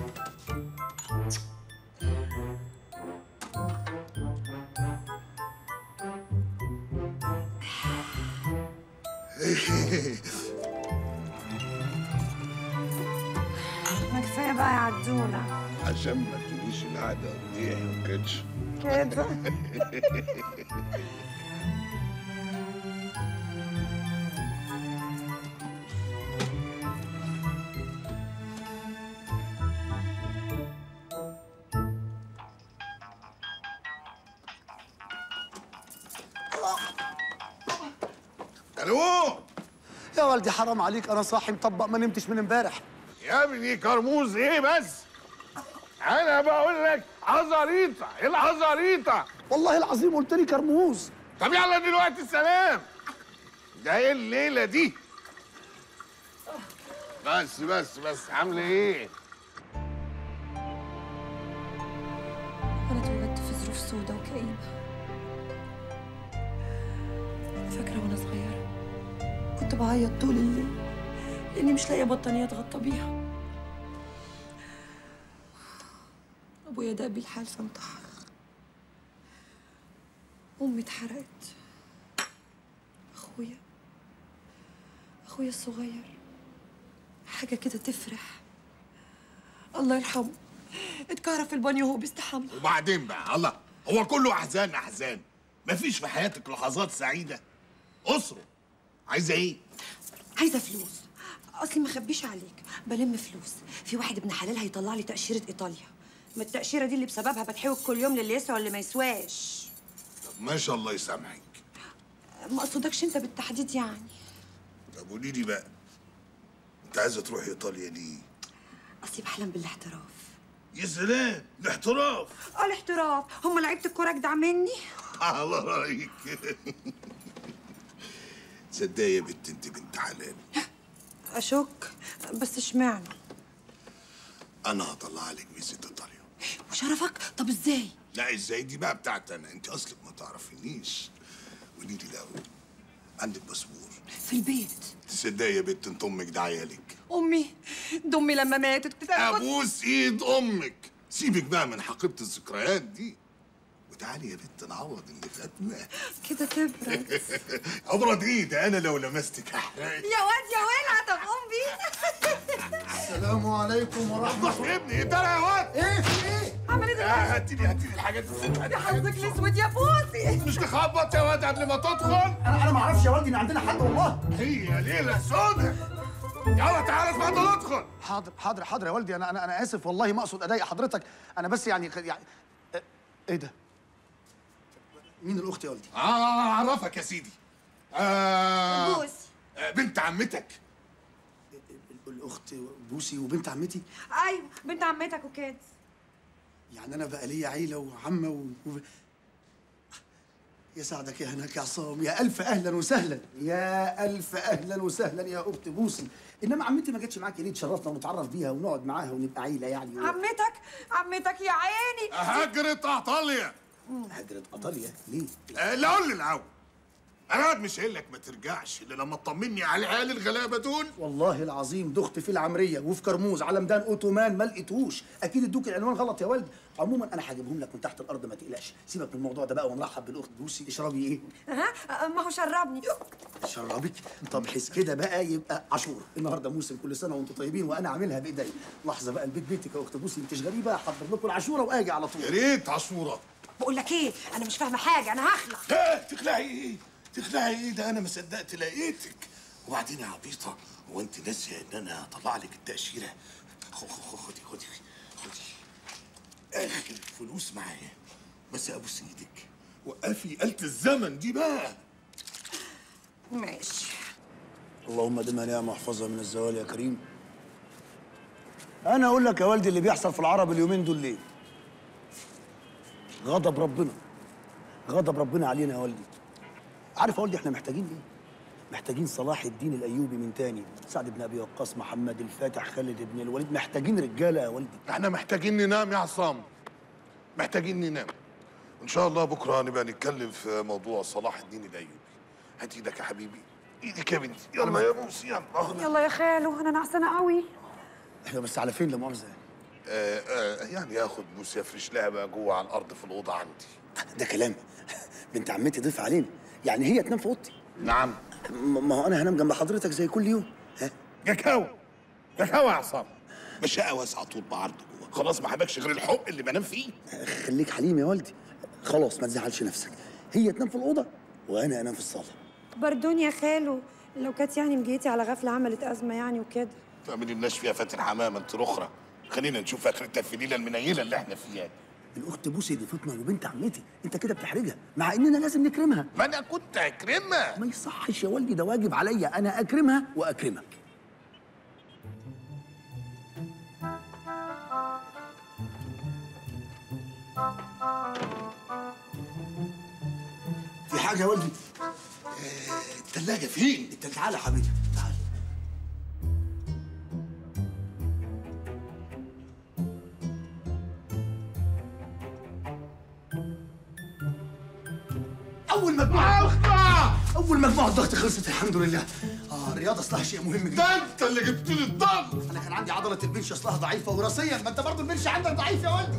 ما كفاية بقى يا عدولة عشان ما تقوليش القعده قرديحي وكاتش كده الو يا والدي حرام عليك انا صاحي مطبق ما نمتش من امبارح يا ابني كرموز ايه بس انا بقول لك عزاريطه ايه العزاريطه والله العظيم قلت لي كرموز طب يلا دلوقتي السلام ده ايه الليله دي بس بس بس عامله ايه أنا اتولدت في ظروف سودة وكئيبة أنا فاكرة وأنا صغيرة كنت بعيط طول الليل لأني مش لاقية بطانية أتغطى بيها أبويا داب الحال فانتحر أمي اتحرقت أخويا أخويا الصغير حاجة كده تفرح الله يرحمه اتكهرب في البانيو وهو بيستحمى وبعدين بقى الله هو كله احزان احزان مفيش في حياتك لحظات سعيده اسره عايزه ايه عايزه فلوس اصلي ما اخبيش عليك بلم فلوس في واحد ابن حلال هيطلع لي تاشيره ايطاليا ما التاشيره دي اللي بسببها بتحوج كل يوم للي يسوى واللي ما يسواش طب ما شاء الله يسامحك ما اقصدكش انت بالتحديد يعني طب قولي لي بقى انت عايزه تروحي ايطاليا ليه اصلي بحلم بالاحتراف يا سلام الاحتراف اه الاحتراف هم لعيبه الكوره اجدع مني على رايك تصدقي يا بنت انت بنت حلال اشك بس اشمعنى انا هطلع لك فيزا ايطاليا وشرفك طب ازاي لا ازاي دي بقى بتاعت انا انت اصلك ما تعرفينيش قولي لي الاول عندك باسبور في البيت تصدقي يا بنت انت امك ده عيالك امي ده امي لما ماتت كنت ابوس ايد امك سيبك بقى من حقيبه الذكريات دي تعالي يا بنت نعوض اللي فاتنا كده تبرد ابرد ايه ده انا لو لمستك احرق يا واد يا ولع طب قوم بينا السلام عليكم ورحمه الله يا ابني ايه ده يا واد ايه في ايه عمل ايه دلوقتي؟ هاتي لي هاتي لي الحاجات يا حظك الاسود يا بوسي مش تخبط يا واد قبل ما تدخل انا انا ما اعرفش يا والدي ان عندنا حد والله هي ليله سودة يلا تعالى اسمع ندخل حاضر حاضر حاضر يا والدي انا انا انا اسف والله ما اقصد اضايق حضرتك انا بس يعني يعني آه، ايه ده مين الاخت يا والدي اه اعرفك يا سيدي آه بوسي آه، بنت عمتك الاخت بوسي وبنت عمتي ايوه بنت عمتك وكده يعني انا بقى ليا عيله وعمه و... و... يا سعدك يا هناك يا عصام يا الف اهلا وسهلا يا الف اهلا وسهلا يا اخت بوسي انما عمتي ما جاتش معاكي ليه تشرفنا ونتعرف بيها ونقعد معاها ونبقى عيله يعني و... عمتك عمتك يا عيني هجرة ايطاليا هجرة ايطاليا ليه؟ آه، لا قول لي الاول انا قاعد مش قايل لك ما ترجعش الا لما تطمني على العيال الغلابه دول والله العظيم دخت في العمريه وفي كرموز على ميدان اوتومان ما لقيتهوش اكيد ادوك العنوان غلط يا والدي عموما انا هجيبهم لك من تحت الارض ما تقلقش سيبك من الموضوع ده بقى ونرحب بالاخت بوسي اشربي ايه ها ما هو شربني شربك طب حس كده بقى يبقى عاشور النهارده موسم كل سنه وانتم طيبين وانا عاملها بايدي لحظه بقى البيت بيتك يا اخت بوسي انت غريبه احضر لكم العاشوره واجي على طول يا ريت عاشوره بقول لك ايه انا مش فاهمه حاجه انا هخلع لا تخلعي ايه تخلعي ايه ده انا ما صدقت لقيتك وبعدين يا عبيطه هو انت ناسيه ان انا اطلع لك التاشيره خ- خ- خدي خدي خدي اخر فلوس معايا بس ابوس ايدك وقفي آلة الزمن دي بقى ماشي اللهم دمها نعمه واحفظها من الزوال يا كريم انا اقول لك يا والدي اللي بيحصل في العرب اليومين دول ليه غضب ربنا غضب ربنا علينا يا والدي عارف يا والدي احنا محتاجين ايه محتاجين صلاح الدين الايوبي من تاني سعد بن ابي وقاص محمد الفاتح خالد بن الوليد محتاجين رجاله يا والدي احنا محتاجين ننام يا عصام محتاجين ننام ان شاء الله بكره نبقى نتكلم في موضوع صلاح الدين الايوبي هات ايدك يا حبيبي ايدك يا بنتي يلا يا بوسي يلا يلا يا خالو انا نعسانه قوي احنا بس على فين لا مؤاخذه آه آه يعني اخد بوسي افرش لها بقى جوه على الارض في الاوضه عندي ده كلام بنت عمتي ضيف علينا يعني هي تنام في اوضتي نعم م- ما هو انا هنام جنب حضرتك زي كل يوم ها جكاوي جكاوي يا عصام مشاء واسعه طول بعرض جوه خلاص ما حبكش غير الحق اللي بنام فيه خليك حليم يا والدي خلاص ما تزعلش نفسك هي تنام في الاوضه وانا انام في الصاله بردون يا خالو لو كانت يعني مجيتي على غفله عملت ازمه يعني وكده تعملي لناش فيها فاتن حمامه انت الاخرى خلينا نشوف اخرتها الفليله المنيله اللي احنا فيها دي الاخت بوسي دي فاطمه وبنت عمتي انت كده بتحرجها مع اننا لازم نكرمها ما انا كنت اكرمها ما يصحش يا والدي ده واجب عليا انا اكرمها واكرمك في حاجه يا والدي التلاجة فين؟ انت تعالى يا حبيبي تعالى اول مجموعه ضغط اول مجموعه ضغط خلصت الحمد لله اه الرياضه اصلها شيء مهم جدا ده انت اللي جبت لي الضغط انا كان عندي عضله البنش اصلها ضعيفه وراثيا ما انت برضه البنش عندك ضعيف يا والدي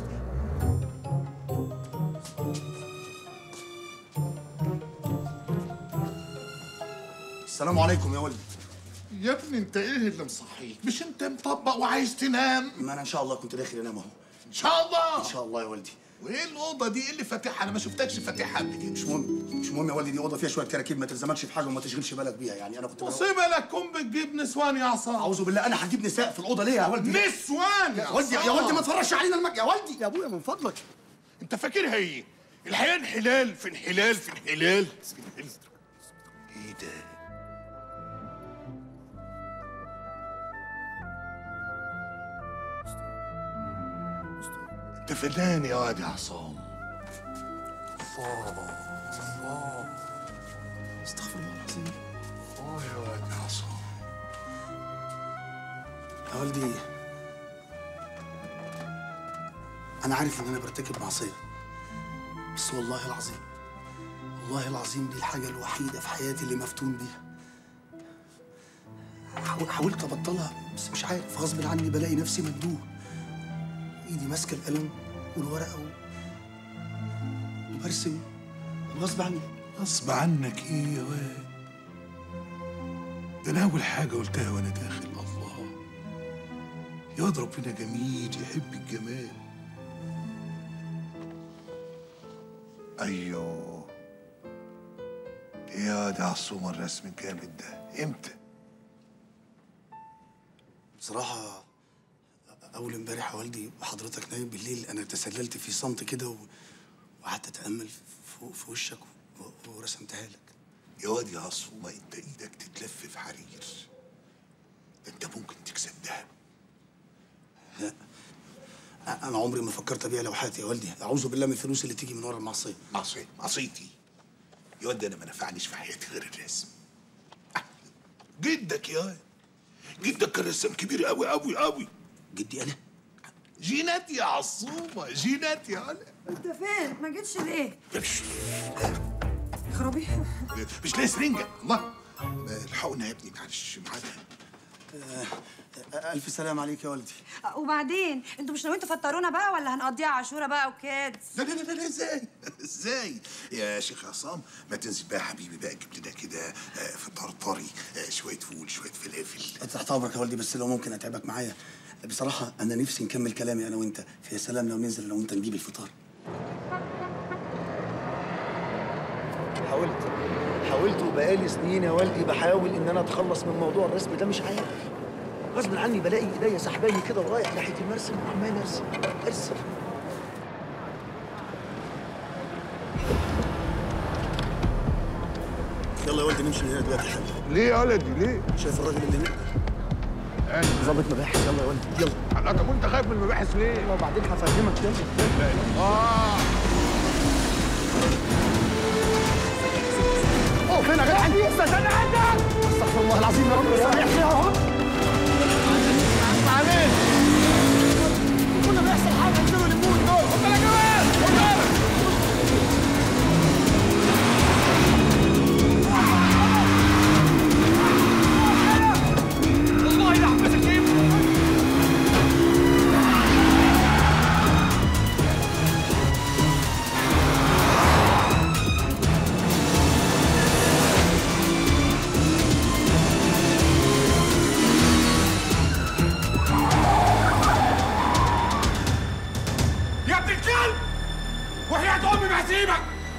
السلام عليكم يا والدي يا ابني انت ايه اللي مصحيك مش انت مطبق وعايز تنام ما انا ان شاء الله كنت داخل انام اهو ان شاء الله ان شاء الله يا والدي وايه الاوضه دي ايه اللي فاتحها انا ما شفتكش فاتحها قبل كده مش مهم مش مهم يا والدي دي اوضه فيها شويه كراكيب ما تلزمكش في حاجه وما تشغلش بالك بيها يعني انا كنت مصيبه لك تكون بتجيب نسوان يا عصام اعوذ بالله انا هجيب نساء في الاوضه ليه يا والدي نسوان يا والدي يا والدي ما تفرجش علينا المك يا والدي يا ابويا من فضلك انت فاكرها ايه الحياه انحلال في انحلال في انحلال ايه ده انت فنان يا واد يا عصام الله الله استغفر الله العظيم اه يا واد يا عصام يا والدي انا عارف ان انا برتكب معصيه بس والله العظيم والله العظيم دي الحاجه الوحيده في حياتي اللي مفتون بيها حاول- حاولت ابطلها بس مش عارف غصب عني بلاقي نفسي مندوب ايدي ماسكه القلم والورقه و... ارسم غصب عني غصب عنك ايه يا واد ده انا اول حاجه قلتها وانا داخل الله يا واد ربنا جميل يحب الجمال ايوه يا ده عصوم الرسم الجامد ده امتى بصراحة أول امبارح يا والدي وحضرتك نايم بالليل أنا تسللت في صمت كده و- وقعدت أتأمل في, في وشك و- ورسمتها لك يا واد يا عصومه انت ايدك تتلف في حرير ده انت ممكن تكسب دهب لا أنا عمري ما فكرت أبيع لوحاتي يا والدي أعوذ بالله من الفلوس اللي تيجي من ورا المعصية معصية معصيتي يا واد ده انا ما نفعنيش في حياتي غير الرسم آه، جدك يا واد. جدك كان رسام كبير قوي قوي قوي جدي انا جينات يا عصومه جينات يا ولا انت فين؟ ما جيتش ليه؟ مش خرابي مش لاقي سرنجه الله آه، الحقنا يا ابني معلش معلش ألف سلام عليك يا والدي وبعدين انتوا مش ناويين تفطرونا بقى ولا هنقضيها عاشوره بقى وكده لا لا لا لا ازاي ازاي يا شيخ عصام ما تنزل بقى يا حبيبي بقى جيب لنا كده آه، فطار طري آه، شويه فول شويه فلافل تحت أمرك يا والدي بس لو ممكن أتعبك معايا بصراحة أنا نفسي نكمل كلامي أنا وأنت فيا سلام لو ننزل لو أنت نجيب الفطار حاولت حاولت وبقالي سنين يا والدي بحاول ان انا اتخلص من موضوع الرسم ده مش عارف غصب عني بلاقي ايديا سحباني كده ورايح ناحيه المرسم وعمال ارسم ارسم يلا يا والدي نمشي من هنا دلوقتي حالا ليه يا ولدي ليه؟ شايف الراجل اللي هناك ظابط مباحث يلا يا والدي يلا الله طب وانت خايف من المباحث ليه؟ وبعدين هفهمك يلا لا اله اه اوه فين يا جدع استنى عندك استغفر الله العظيم يا رب سامحني يا رب معلش كنا بيحصل حاجه انزلوا لمون دول خد بالك كمان خد بالك والله لا احبسك كيف يا ابن الكلب وحياة امي ما هسيبك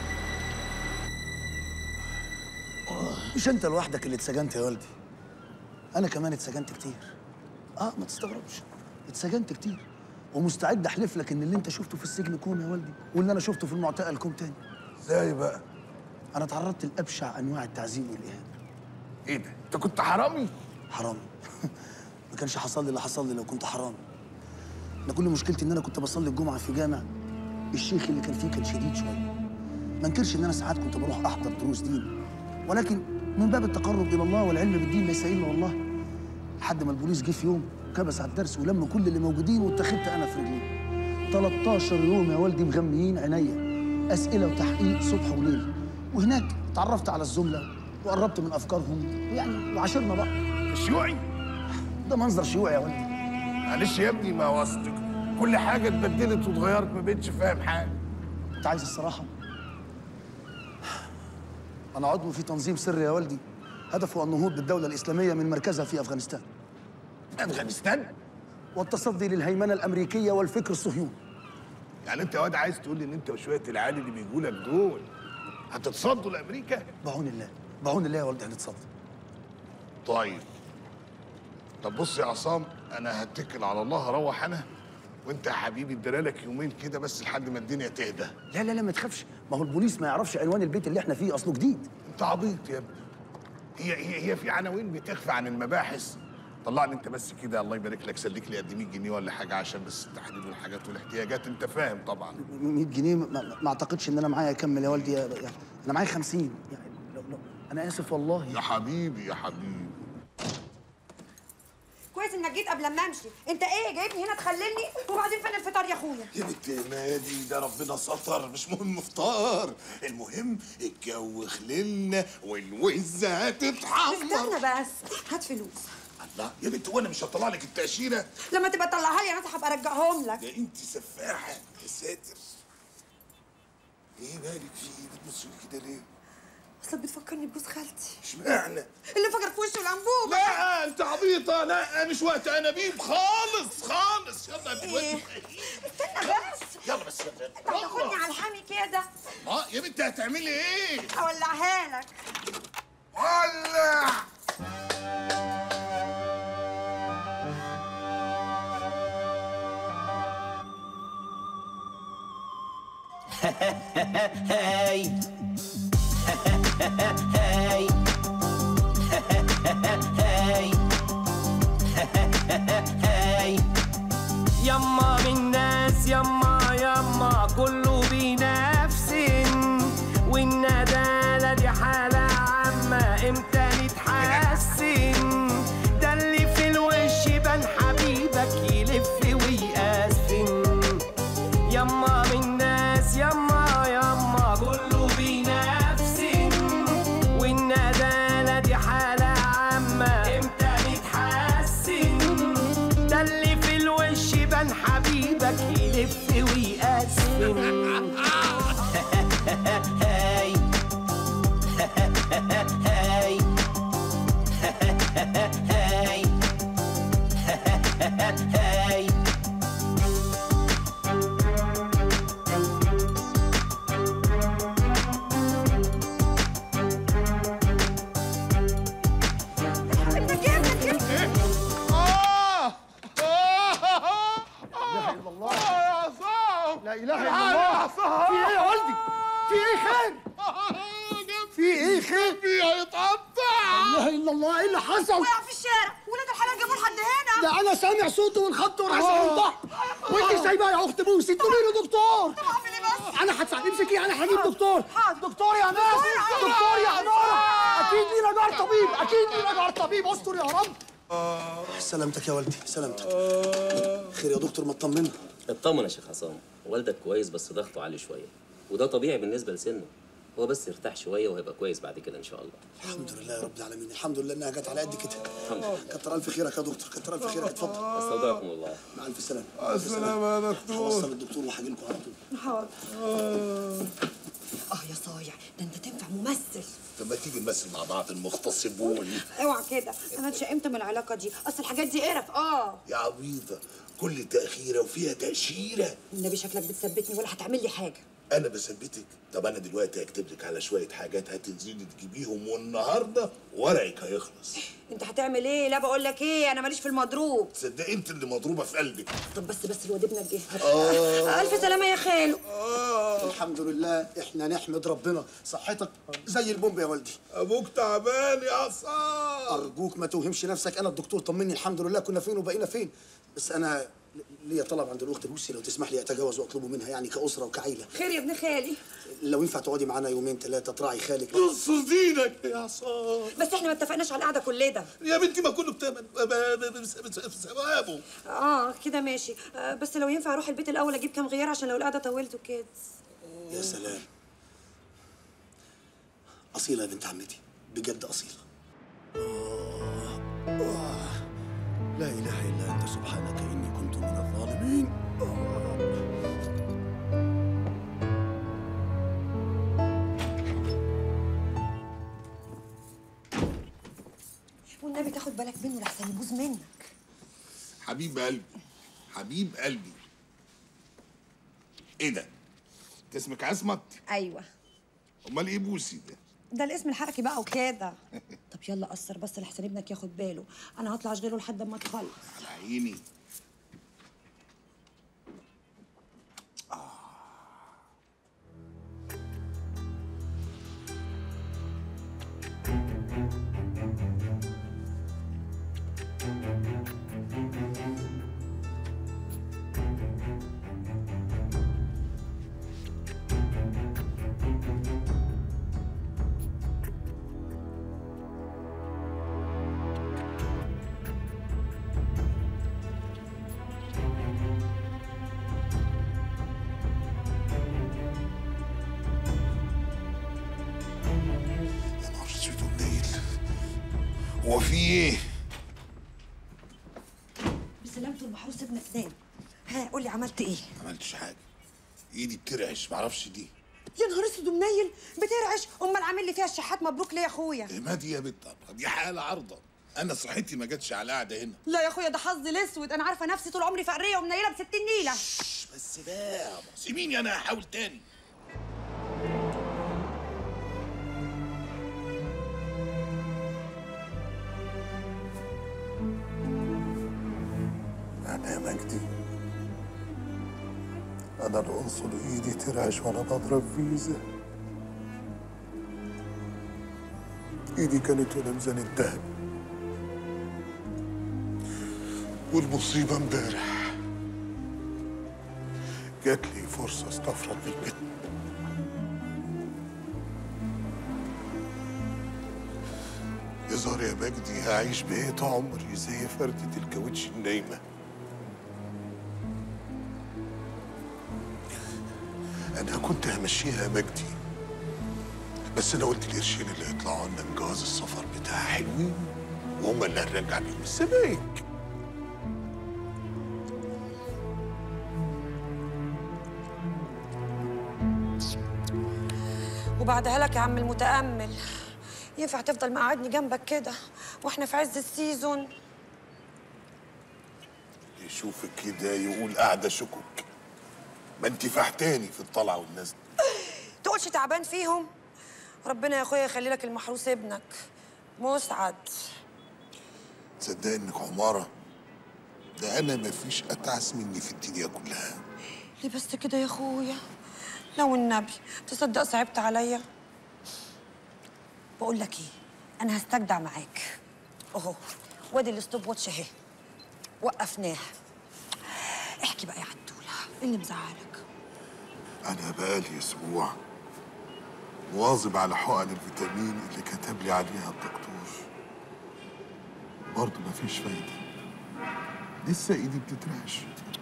مش أنت لوحدك اللي اتسجنت يا والدي أنا كمان اتسجنت كتير آه ما تستغربش اتسجنت كتير ومستعد أحلف لك إن اللي أنت شفته في السجن كوم يا والدي واللي أنا شفته في المعتقل كوم تاني ازاي بقى؟ أنا تعرضت لأبشع أنواع التعذيب والإهانة ايه ده؟ انت كنت حرامي؟ حرامي ما كانش حصل لي اللي حصل لي لو كنت حرامي انا كل مشكلتي ان انا كنت بصلي الجمعه في جامع الشيخ اللي كان فيه كان شديد شويه ما انكرش ان انا ساعات كنت بروح احضر دروس دين ولكن من باب التقرب الى الله والعلم بالدين ليس الا والله لحد ما البوليس جه في يوم كبس على الدرس ولم كل اللي موجودين واتخذت انا في رجليه 13 يوم يا والدي مغميين عينيا اسئله وتحقيق صبح وليل وهناك اتعرفت على الزملاء وقربت من افكارهم يعني وعاشرنا بقى الشيوعي ده منظر شيوعي يا والدي معلش يا ابني ما وصلك كل حاجه اتبدلت واتغيرت ما بقتش فاهم حاجه انت عايز الصراحه انا عضو في تنظيم سري يا والدي هدفه النهوض بالدوله الاسلاميه من مركزها في افغانستان افغانستان والتصدي للهيمنه الامريكيه والفكر الصهيوني يعني انت يا واد عايز تقول لي ان انت وشويه العيال اللي بيجوا لك دول هتتصدوا لامريكا؟ بعون الله بعون الله يا والدي هنتصدى طيب طب بص يا عصام انا هتكل على الله هروح انا وانت يا حبيبي ادالك يومين كده بس لحد ما الدنيا تهدى لا لا لا ما تخافش ما هو البوليس ما يعرفش عنوان البيت اللي احنا فيه اصله جديد انت عبيط يا ابني هي هي هي في عناوين بتخفى عن المباحث طلعني انت بس كده الله يبارك لك سلك لي قد 100 جنيه ولا حاجه عشان بس التحاليل والحاجات والاحتياجات انت فاهم طبعا 100 جنيه ما, ما- ما اعتقدش ان انا معايا اكمل يا والدي يا- يعني انا معايا 50 يعني لو لو انا اسف والله يا حبيبي يا حبيبي كويس انك جيت قبل ما امشي انت ايه جايبني هنا تخللني وبعدين فين الفطار يا اخويا يا بنت مادي ده ربنا ستر مش مهم فطار المهم الجو خللنا والوزه هتتحمر استنى بس هات فلوس الله يا بنت وانا مش هطلع لك التاشيره لما تبقى تطلعها لي انا هبقى ارجعهم لك ده انت سفاحه يا ساتر ايه مالك في ايه بتبصي لي كده ليه؟ اصل بتفكرني بجوز خالتي اشمعنى؟ اللي فجر في وشه الانبوبه لا انت عبيطه لا مش وقت انابيب خالص خالص يلا يا بنت إيه؟ استنى بس يلا بس يا بنت انت هتاخدني على الحامي كده اه يا بنت هتعملي ايه؟ اولعها لك ولع هاي هاي هاي هاي يما من ناس يما يما كله بنفس والندالة دي حالة عامة امتى نتحسن ده اللي في الوش بان حبيبك يلف ويقسم يما من ناس يما يما كله بنفس والندالة دي حالة عامة امتى نتحسن ده اللي في الوش بان حبيبك يلف ويقسم هاي هاي هاي هاي اه لا اله الا الله يا عصام لا اله الا الحقني الله يا عصام في ايه يا والدي في ايه خير في ايه خير في هيتقطع لا اله الا الله ايه اللي حصل وقع في الشارع ولاد الحلال جابوه لحد هنا ده انا سامع صوته والخط وراح ينطح وانت سايباه يا اخت بوسي تقولي له دكتور انا هدفع امسكي انا هجيب دكتور دكتور يا ناس دكتور يا عماره اكيد لينا جار طبيب اكيد لينا جار طبيب استر يا رب سلامتك يا والدي سلامتك خير يا دكتور ما تطمنا اطمن يا شيخ عصام والدك كويس بس ضغطه عالي شويه وده طبيعي بالنسبه لسنه هو بس يرتاح شويه وهيبقى كويس بعد كده ان شاء الله الحمد لله يا رب العالمين الحمد لله انها جت على قد كده الحمد لله كتر الف خيرك يا دكتور كتر الف خيرك اتفضل استودعكم الله مع الف سلامه مع السلامة يا دكتور. هوصل الدكتور وهاجي لكم على طول حاضر اه يا صايع ده انت تنفع ممثل طب ما تيجي نمثل مع بعض المغتصبون اوعى كده انا اتشائمت من العلاقه دي اصل الحاجات دي قرف اه يا عبيطة كل تأخيرة وفيها تأشيرة النبي شكلك بتثبتني ولا هتعمل لي حاجه أنا بثبتك طب أنا دلوقتي هكتب لك على شوية حاجات هتنزلي تجيبيهم والنهاردة ورقك هيخلص انت هتعمل ايه لا بقول لك ايه انا ماليش في المضروب تصدق أنت اللي مضروبة في قلبك طب بس بس الواد ابنك جه آه. الف سلامه يا خالو الحمد لله احنا نحمد ربنا صحتك زي البومب يا والدي ابوك تعبان يا عصام ارجوك ما توهمش نفسك انا الدكتور طمني الحمد لله كنا فين وبقينا فين بس انا ليا طلب عند الاخت بوسي لو تسمح لي اتجاوز واطلبه منها يعني كاسره وكعيله خير يا ابن خالي لو ينفع تقعدي معانا يومين ثلاثه تراعي خالك نص دينك يا عصام بس احنا ما اتفقناش على القعده كل ده يا بنتي ما كله بتمن ثوابه اه كده ماشي آه بس لو ينفع اروح البيت الاول اجيب كام غيار عشان لو القعده طولت وكده يا سلام اصيله يا بنت عمتي بجد اصيله آه. آه. لا اله الا انت سبحانك اني كنت من الظالمين والنبي تاخد بالك منه لحسن يبوظ منك حبيب قلبي حبيب قلبي ايه ده؟ انت اسمك عصمت؟ ايوه امال ايه بوسي ده؟ ده الاسم الحركي بقى وكده طب يلا قصر بس لحسن ابنك ياخد باله انا هطلع اشغله لحد ما تخلص على عيني يا نهار اسود ومنيل هو في ايه؟ بسلامته المحروس ابنك نام ها قول لي عملت ايه ما عملتش حاجه ايدي بترعش معرفش دي يا نهار اسود ومنيل بترعش امال عامل لي فيها الشحات مبروك ليه يا اخويا ما دي يا بنت طبعا دي حاله عارضه انا صحتي ما جاتش على قاعده هنا لا يا اخويا ده حظي الاسود انا عارفه نفسي طول عمري فقريه ومنيله ب 60 نيله بس بقى سيبيني انا هحاول تاني انا يا مجدي انا العنصر ايدي ترعش وانا بضرب فيزا ايدي كانت ولا ميزان الدهب والمصيبه امبارح جات لي فرصه استفرد بالبيت يظهر يا مجدي هعيش بقيت عمري زي فردة الكاوتش النايمة أنا كنت همشيها يا مجدي بس أنا قلت القرشين اللي يطلعوا لنا من جواز السفر بتاعها حلوين وهم اللي هنرجع بيهم السبايك وبعدها لك يا عم المتامل ينفع تفضل مقعدني جنبك كده واحنا في عز السيزون يشوفك كده يقول قاعدة شكك ما انت فحتاني في الطلعة والنزل تقولش تعبان فيهم ربنا يا اخويا يخلي لك المحروس ابنك مسعد تصدق انك عمارة ده انا مفيش اتعس مني في الدنيا كلها ليه بس كده يا اخويا لو النبي تصدق صعبت عليا بقول لك ايه انا هستجدع معاك اهو وادي الستوب واتش اهي وقفناه احكي بقى يا عدوله ايه اللي مزعلك انا بقالي اسبوع مواظب على حقن الفيتامين اللي كتب لي عليها الدكتور برضه مفيش فايدة لسه ايدي بتترعش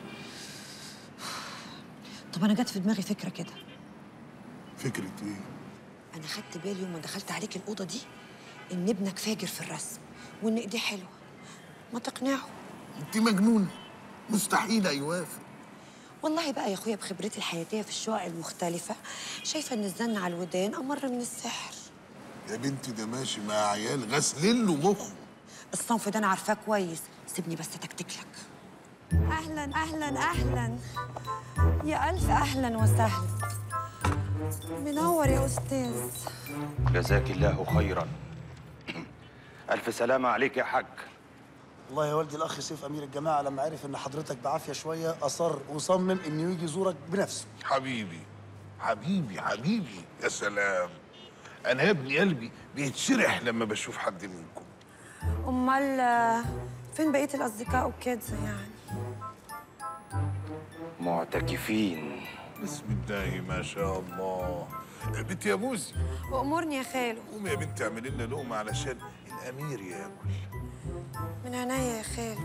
طب انا جت في دماغي فكره كده فكرة ايه؟ انا خدت بالي يوم ما دخلت عليك الاوضه دي ان ابنك فاجر في الرسم وان ايديه حلوه ما تقنعه انت مجنونة مستحيل يوافق والله بقى يا اخويا بخبرتي الحياتيه في الشقق المختلفه شايفه ان الزن على الودان امر من السحر يا بنتي ده ماشي مع عيال غاسلين له مخه الصنف ده انا عارفاه كويس سيبني بس تكتك لك اهلا اهلا اهلا يا الف اهلا وسهلا منور يا استاذ جزاك الله خيرا ألف سلامة عليك يا حاج والله يا والدي الاخ سيف امير الجماعه لما عرف ان حضرتك بعافيه شويه اصر وصمم انه يجي يزورك بنفسه حبيبي حبيبي حبيبي يا سلام انا يا ابني قلبي بيتشرح لما بشوف حد منكم امال آه، فين بقيه الاصدقاء وكده يعني معتكفين بسم الله ما شاء الله بنت يا موسي وامرني يا خالو قومي يا بنت اعملي لنا لقمه علشان الامير ياكل من عينيا يا خالو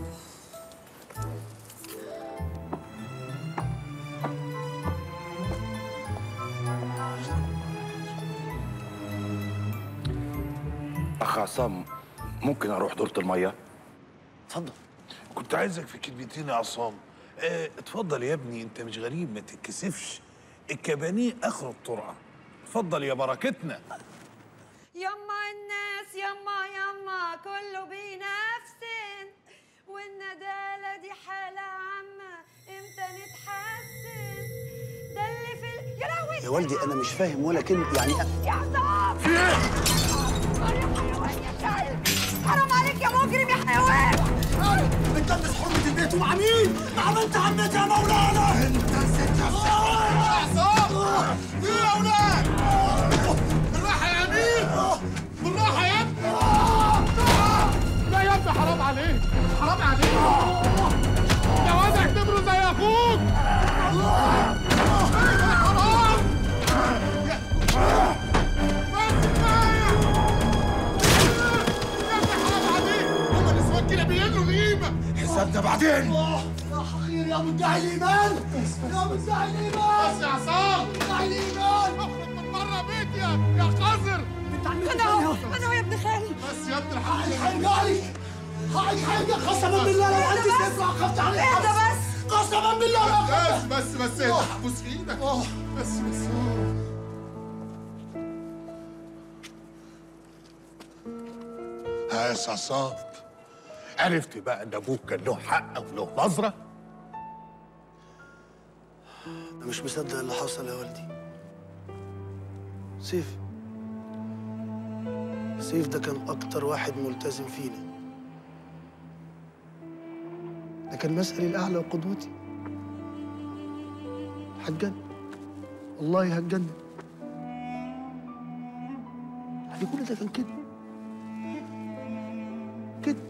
أخ عصام ممكن أروح دورة المية؟ اتفضل كنت عايزك في كلمتين يا عصام اه اتفضل يا ابني انت مش غريب ما تتكسفش الكبانيه اخر الطرقه اتفضل يا بركتنا يما الناس يما يما كله بنفس والندالة دي حالة عامة امتى نتحسن ده اللي في ال... يا لهوي يا والدي انا مش فاهم ولا كلمه يعني يا عصام في ايه؟ حرام عليك يا مجرم يا حيوان بتلبس حرمه البيت ومع مين؟ مع بنت عمتي يا مولانا انت ست عصام في يا اولاد بالراحه يا امين بالراحه يا ابني لا يا ابني حرام عليك حرام عليك يا واد اعتبره زي اخوك حرام كده بيجروا القيمه حسابنا بعدين يا حقير يا مدعي الايمان يا مدعي الايمان بس يا عصام مدعي الايمان اخرج من بره بيتي يا يا قذر انا اهو انا اهو يا ابن خالي بس يا ابن الحق هيرجع لي هيرجع قسما بالله لو انت سيف وقفت عليه اهدى بس قسما بالله لو بس بس بس اهدى بص في ايدك بس بس يا عصام عرفت بقى ان ابوك كان له حق وله نظره انا مش مصدق اللي حصل يا والدي سيف سيف ده كان اكتر واحد ملتزم فينا ده كان مثلي الاعلى وقدوتي هتجنن والله هتجنن يعني كل ده كان كده كده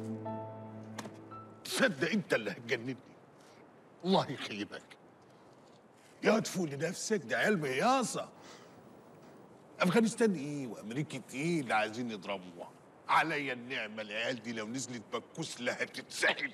تصدق انت اللي هتجنني الله يخيبك يا تفوق لنفسك ده علم ياصة افغانستان ايه وامريكا ايه اللي عايزين يضربوها عليا النعمه العيال دي لو نزلت بكوس لها تتسهل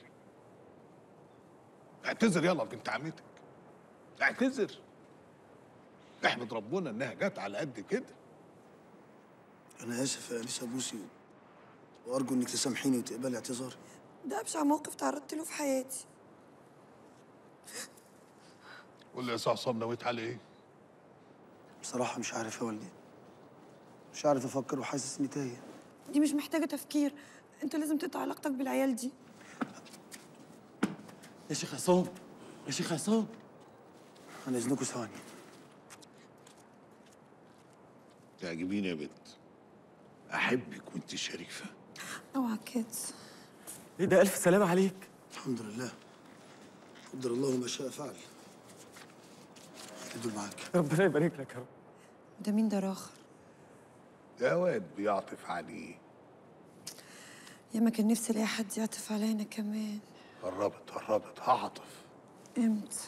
اعتذر يلا بنت عمتك اعتذر احمد ربنا انها جت على قد كده انا اسف يا انسه بوسي وارجو انك تسامحيني وتقبلي اعتذاري ده أبشع موقف تعرضت له في حياتي قول لي يا عصام نويت على ايه؟ بصراحه مش عارف يا والدي مش عارف افكر وحاسس اني تايه دي مش محتاجة تفكير انت لازم تقطع علاقتك بالعيال دي يا شيخ عصام يا شيخ عصام عن اذنكم ثواني تعجبيني يا بنت احبك وانت شريفه اوعى كده ايه ده الف سلامه عليك الحمد لله قدر الله ما شاء فعل دول معاك ربنا يبارك لك يا رب ده مين ده راخر ده واد بيعطف عليه يا ما كان نفسي الاقي حد يعطف علينا كمان قربت قربت هعطف امتى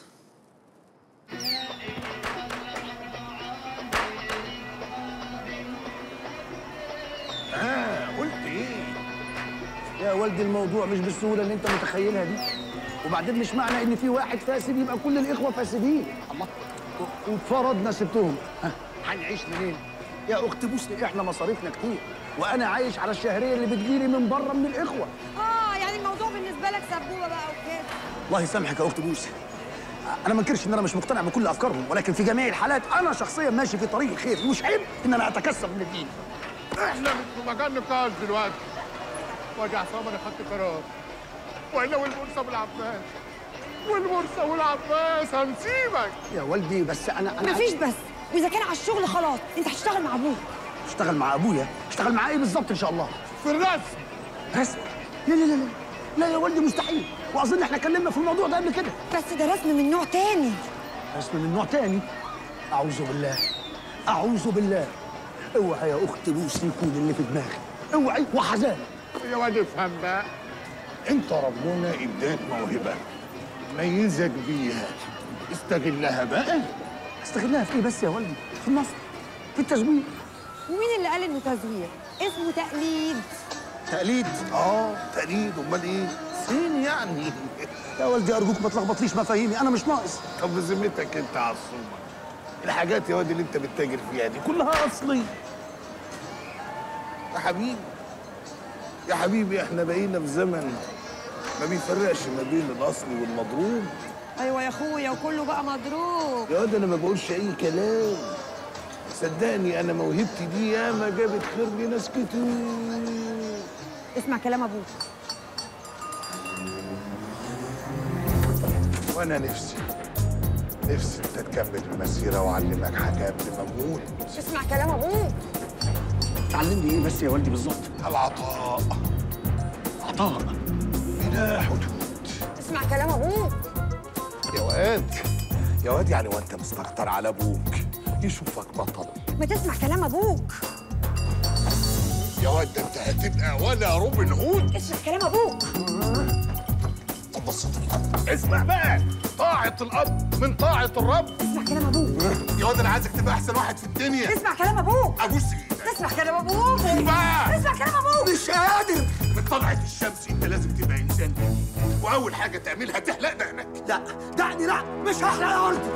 اه قلت ايه؟ يا والدي الموضوع مش بالسهوله اللي انت متخيلها دي وبعدين مش معنى ان في واحد فاسد يبقى كل الاخوه فاسدين الله و- وفرضنا سبتهم ها، هنعيش منين يا اخت بوسي احنا مصاريفنا كتير وانا عايش على الشهريه اللي بتجيلي من بره من الاخوه اه يعني الموضوع بالنسبة لك سبوبة بقى وكده الله يسامحك يا اخت بوسي انا ما انكرش ان انا مش مقتنع بكل افكارهم ولكن في جميع الحالات انا شخصيا ماشي في طريق الخير مش عيب ان انا اتكسب من الدين احنا مش في مكان نقاش دلوقتي وادي عصام انا خدت قرار والا والمرسى والعباس والمرسى والعباس هنسيبك يا والدي بس انا انا مفيش بس واذا كان على الشغل خلاص انت هتشتغل مع ابوك اشتغل مع ابويا اشتغل مع ايه بالظبط ان شاء الله في الرسم رسم لا لا لا لا لا يا والدي مستحيل واظن احنا اتكلمنا في الموضوع ده قبل كده بس ده رسم من نوع تاني رسم من نوع تاني اعوذ بالله اعوذ بالله اوعى يا اخت بوسي يكون اللي في دماغي اوعي وحزان يا واد افهم بقى انت ربنا اداك موهبه ميزك بيها استغلها بقى استغلها في ايه بس يا والدي في النصر في التزوير ومين اللي قال انه تزوير اسمه تقليد تقليد اه تقليد امال ايه صين يعني يا والدي ارجوك ما تلخبطليش مفاهيمي انا مش ناقص طب بذمتك انت عصومه الحاجات يا واد اللي انت بتتاجر فيها دي كلها اصلي يا حبيبي يا حبيبي احنا بقينا في زمن ما بيفرقش ما بين الاصلي والمضروب ايوه يا اخويا وكله بقى مضروب يا واد انا ما بقولش اي كلام صدقني انا موهبتي دي ياما جابت خير لناس كتير اسمع كلام ابوك وانا نفسي نفسي انت تكمل المسيره واعلمك حاجه قبل ما اموت اسمع كلام ابوك تعلمني ايه بس يا والدي بالظبط العطاء عطاء بلا حدود اسمع كلام ابوك يا واد يا واد يعني وانت مستكتر على ابوك يشوفك بطل ما تسمع كلام ابوك يا واد ده انت هتبقى ولا روبن هود اسمع كلام ابوك طب بص اسمع بقى طاعة الأب من طاعة الرب اسمع كلام ابوك يا واد أنا عايزك تبقى أحسن واحد في الدنيا اسمع كلام ابوك أبوس إيدك اسمع كلام ابوك بقى. اسمع كلام ابوك مش قادر من طلعة الشمس أنت لازم تبقى إنسان جديد وأول حاجة تعملها تحلق دقنك لا دعني لا مش هحلق يا والدي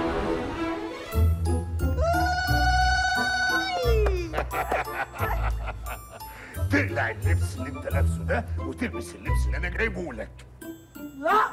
تقلع اللبس اللي أنت لابسه ده وتلبس اللبس اللي أنا جايبه لك لا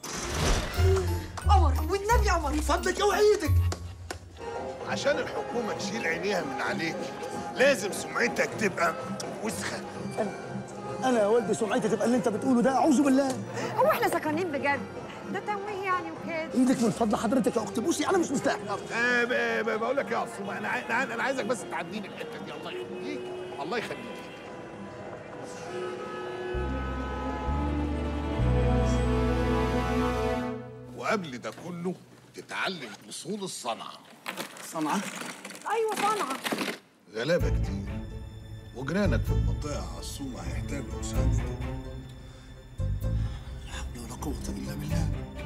قمر والنبي قمر من فضلك اوعي ايدك عشان الحكومة تشيل عينيها من عليك لازم سمعتك تبقى وسخة انا يا والدي سمعتي تبقى اللي انت بتقوله ده اعوذ بالله هو احنا سكرانين بجد ده تمويه يعني وكده ايدك من فضل حضرتك يا اخت بوسي انا مش مستحمل آه، ب- ب- بقول لك ايه يا عصومه انا عاي- انا انا عايزك بس تعديني الحته دي الله يخليك الله يخليك وقبل ده كله تتعلم اصول الصنعه صنعه ايوه صنعه غلابه كتير وجيرانك في المنطقه عصومه هيحتاجوا مساعدتك لا حول ولا قوه الا بالله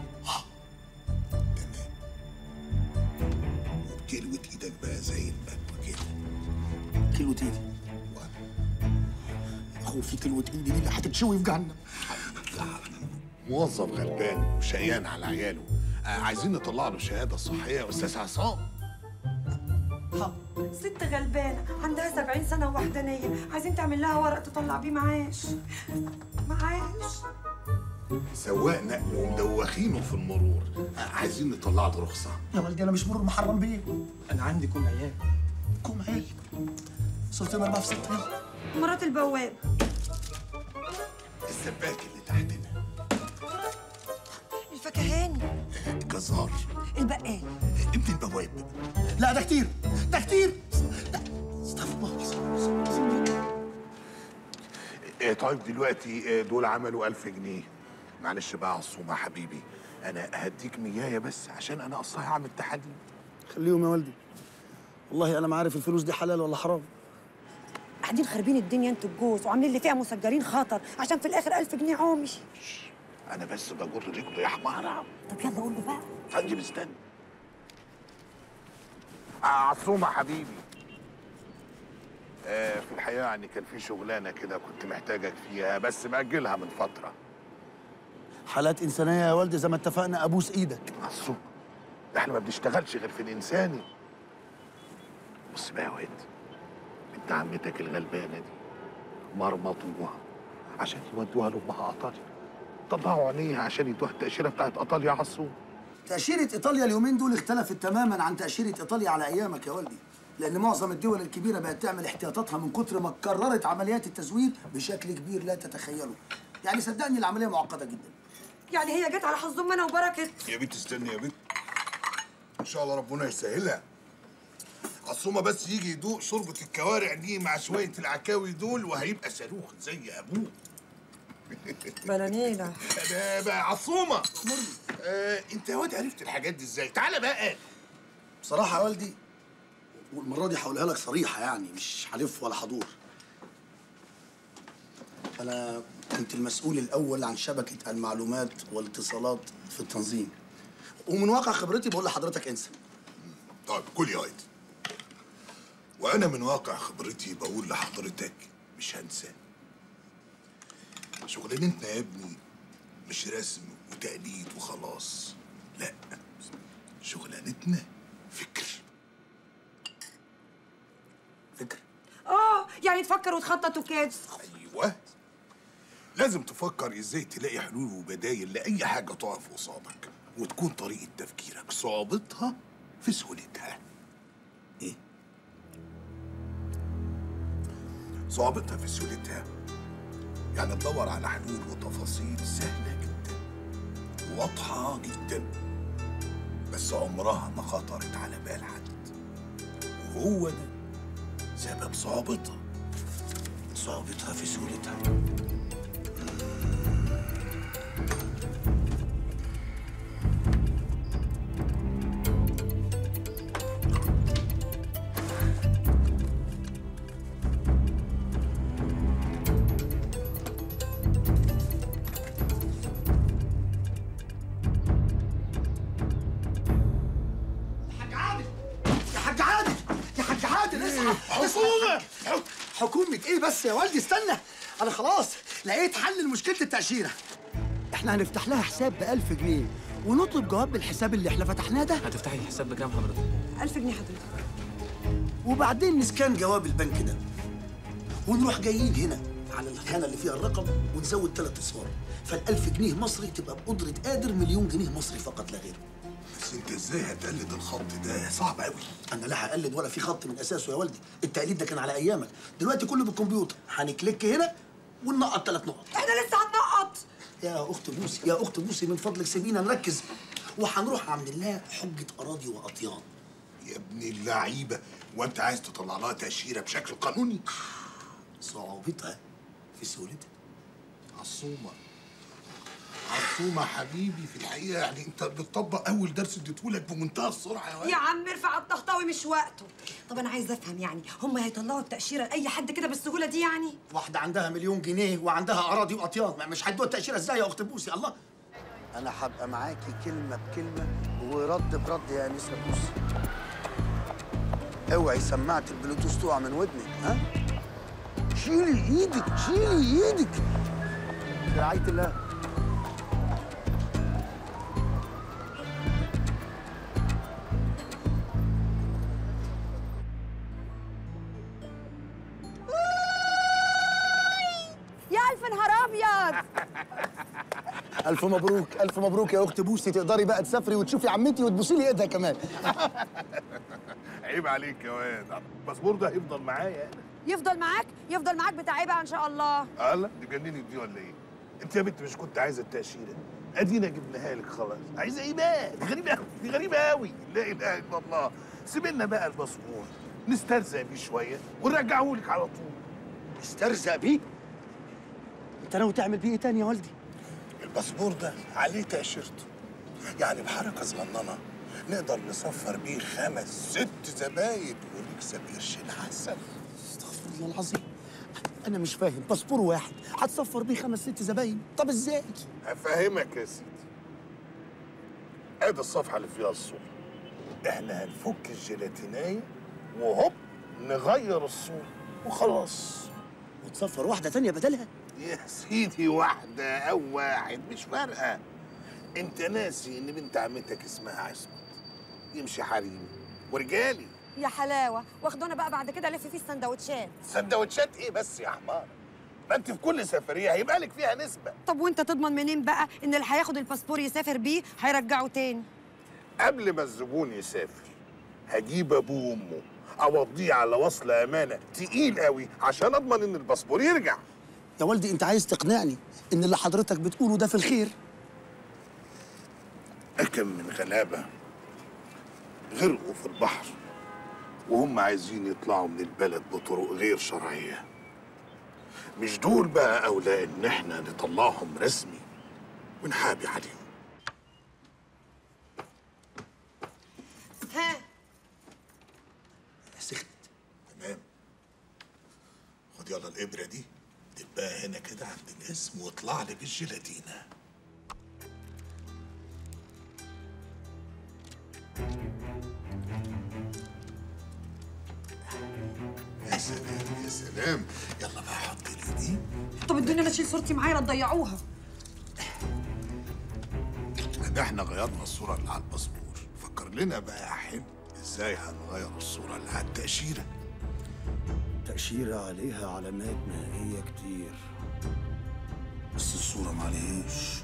وبكلوة ايدك بقى زي المكوى كده كلوة ايدي اخو في كلوة ايدي دي اللي هتتشوي في جهنم موظف غلبان وشقيان على عياله آه، عايزين نطلع له شهاده صحيه يا استاذ عصام ست غلبانه عندها 70 سنه ووحدانيه عايزين تعمل لها ورق تطلع بيه معاش معاش سواق نقل ومدوخينه في المرور آه، عايزين نطلع له رخصه يا والدي انا مش مرور محرم بيه انا عندي كوم عيال كوم عيال صرت انا اربعه في ست يلا مرات البواب السباك اللي تحتنا الفكهاني الجزار البقال ابن البواب لا ده كتير ده كتير لا استغفر الله العظيم. آه، طيب دلوقتي آه، دول عملوا ألف جنيه معلش بقى عصومة حبيبي أنا هديك مياية بس عشان أنا أصلا هعمل تحاليل خليهم يا والدي والله انا ما عارف الفلوس دي حلال ولا حرام قاعدين خاربين الدنيا انتوا الجوز وعاملين اللي فيها مسجلين خطر عشان في الاخر 1000 جنيه عومي أنا بس بجر رجله يا حمارة طب يلا قول له بقى طيب استنى آه، عصومة حبيبي آه في الحقيقة يعني كان في شغلانة كده كنت محتاجك فيها بس مأجلها من فترة حالات انسانيه يا والدي زي ما اتفقنا ابوس ايدك عصومة احنا ما بنشتغلش غير في الإنساني بص بقى يا واد بنت عمتك الغلبانة دي مرمطوها عشان يودوها لأمها إيطاليا طلعوا عينيها عشان يدوها التأشيرة بتاعت إيطاليا عصوم تأشيرة إيطاليا اليومين دول اختلفت تماما عن تأشيرة إيطاليا على أيامك يا والدي لأن معظم الدول الكبيرة بقت تعمل احتياطاتها من كتر ما كررت عمليات التزوير بشكل كبير لا تتخيله يعني صدقني العملية معقدة جدا يعني هي جت على حظهم انا وبركه يا بنت استني يا بنت ان شاء الله ربنا يسهلها عصومة بس يجي يدوق شوربة الكوارع دي مع شوية العكاوي دول وهيبقى صاروخ زي أبوه بلانينا ده بقى عصومة آه انت يا واد عرفت الحاجات دي ازاي؟ تعالى بقى بصراحة يا والدي والمرة دي هقولها لك صريحة يعني مش هلف ولا هدور أنا كنت المسؤول الأول عن شبكة المعلومات والاتصالات في التنظيم ومن واقع خبرتي بقول لحضرتك انسى طيب كل يا واد وانا من واقع خبرتي بقول لحضرتك مش هنسى شغلانتنا يا ابني مش رسم وتقليد وخلاص لا شغلانتنا فكر اه يعني تفكر وتخطط وكده ايوه لازم تفكر ازاي تلاقي حلول وبدايل لاي حاجه تقف قصادك وتكون طريقه تفكيرك صعوبتها في سهولتها ايه صعوبتها في سهولتها يعني تدور على حلول وتفاصيل سهله جدا واضحه جدا بس عمرها ما خطرت على بال حد وهو ده سبب صعوبتها صعوبتها في سهولتها يا حاج عادل يا حاج عادل اصحى حكومة حكومة ايه بس يا والدي استنى انا خلاص لقيت حل لمشكلة التأشيرة احنا هنفتح لها حساب ب 1000 جنيه ونطلب جواب بالحساب اللي احنا فتحناه ده هتفتحي حساب بكام حضرتك؟ 1000 جنيه حضرتك وبعدين نسكان جواب البنك ده ونروح جايين هنا على الخانة اللي فيها الرقم ونزود ثلاث اصفار فال1000 جنيه مصري تبقى بقدرة قادر مليون جنيه مصري فقط لا غير بس انت ازاي هتقلد الخط ده صعب قوي انا لا هقلد ولا في خط من اساسه يا والدي التقليد ده كان على ايامك دلوقتي كله بالكمبيوتر هنكليك هنا وننقط ثلاث نقط احنا لسه هننقط يا اخت بوسي يا اخت بوسي من فضلك سيبينا نركز وهنروح عند الله حجه اراضي واطيان يا ابن اللعيبه وانت عايز تطلع لها تاشيره بشكل قانوني صعوبتها في سهولتها عصومه عصومه حبيبي في الحقيقه يعني انت بتطبق اول درس اديتهولك بمنتهى السرعه يا واد يا عم ارفع الطهطاوي مش وقته طب انا عايز افهم يعني هم هيطلعوا التاشيره لاي حد كده بالسهوله دي يعني واحده عندها مليون جنيه وعندها اراضي واطيان ما- مش هيدوها التاشيره ازاي يا اخت بوسي الله انا هبقى معاكي كلمه بكلمه ورد برد يا انسه بوسي اوعي سماعه البلوتوث تقع من ودنك ها شيلي ايدك شيلي ايدك في رعايه الله يا الف نهار ابيض الف مبروك الف مبروك يا اخت بوسي تقدري بقى تسافري وتشوفي عمتي وتبوسي لي ايدها كمان عيب عليك يا واد الباسبور ده هيفضل معايا انا يفضل معاك يفضل معاك بتاع ايه بقى ان شاء الله الله دي جننت دي ولا ايه؟ انت يا بنت مش كنت عايزه التاشيره ادينا جبناها لك خلاص عايزه ايه بقى؟ دي غريبه قوي دي غريبه قوي لا اله الا الله سيب لنا بقى الباسبور نسترزق بيه شويه ونرجعه لك على طول استرزق بيه؟ انت ناوي تعمل بيه ايه تاني يا والدي؟ الباسبور ده عليه تاشيرته يعني بحركه صغننه نقدر نسفر بيه خمس ست زباين ونكسب قرشين عسل استغفر الله العظيم انا مش فاهم باسبور واحد هتصفر بيه خمس ست زباين طب ازاي هفهمك يا سيدي ادي الصفحه اللي فيها الصوره احنا هنفك الجيلاتينايه وهوب نغير الصوره وخلاص وتصفر واحده تانية بدلها يا سيدي واحده او واحد مش فارقه انت ناسي ان بنت عمتك اسمها عصمت يمشي حريمي ورجالي يا حلاوه واخدونا بقى بعد كده الف فيه السندوتشات سندوتشات ايه بس يا حمار ما انت في كل سفريه هيبقى لك فيها نسبه طب وانت تضمن منين بقى ان اللي هياخد الباسبور يسافر بيه هيرجعه تاني قبل ما الزبون يسافر هجيب ابوه وامه اوضيه على وصل امانه تقيل قوي عشان اضمن ان الباسبور يرجع يا والدي انت عايز تقنعني ان اللي حضرتك بتقوله ده في الخير أكم من غلابة غرقوا في البحر وهم عايزين يطلعوا من البلد بطرق غير شرعية مش دول بقى أولى إن إحنا نطلعهم رسمي ونحابي عليهم ها سخنت تمام خد يلا الإبرة دي دبها هنا كده عند الجسم واطلع لي بالجيلاتينة يا سلام يا سلام يلا بقى حط لي دي طب ادوني انا اشيل صورتي معايا لا تضيعوها ده احنا غيرنا الصورة اللي على الباسبور فكر لنا بقى يا حلو ازاي هنغير الصورة اللي على التأشيرة تأشيرة عليها علامات مائية كتير بس الصورة معلهاش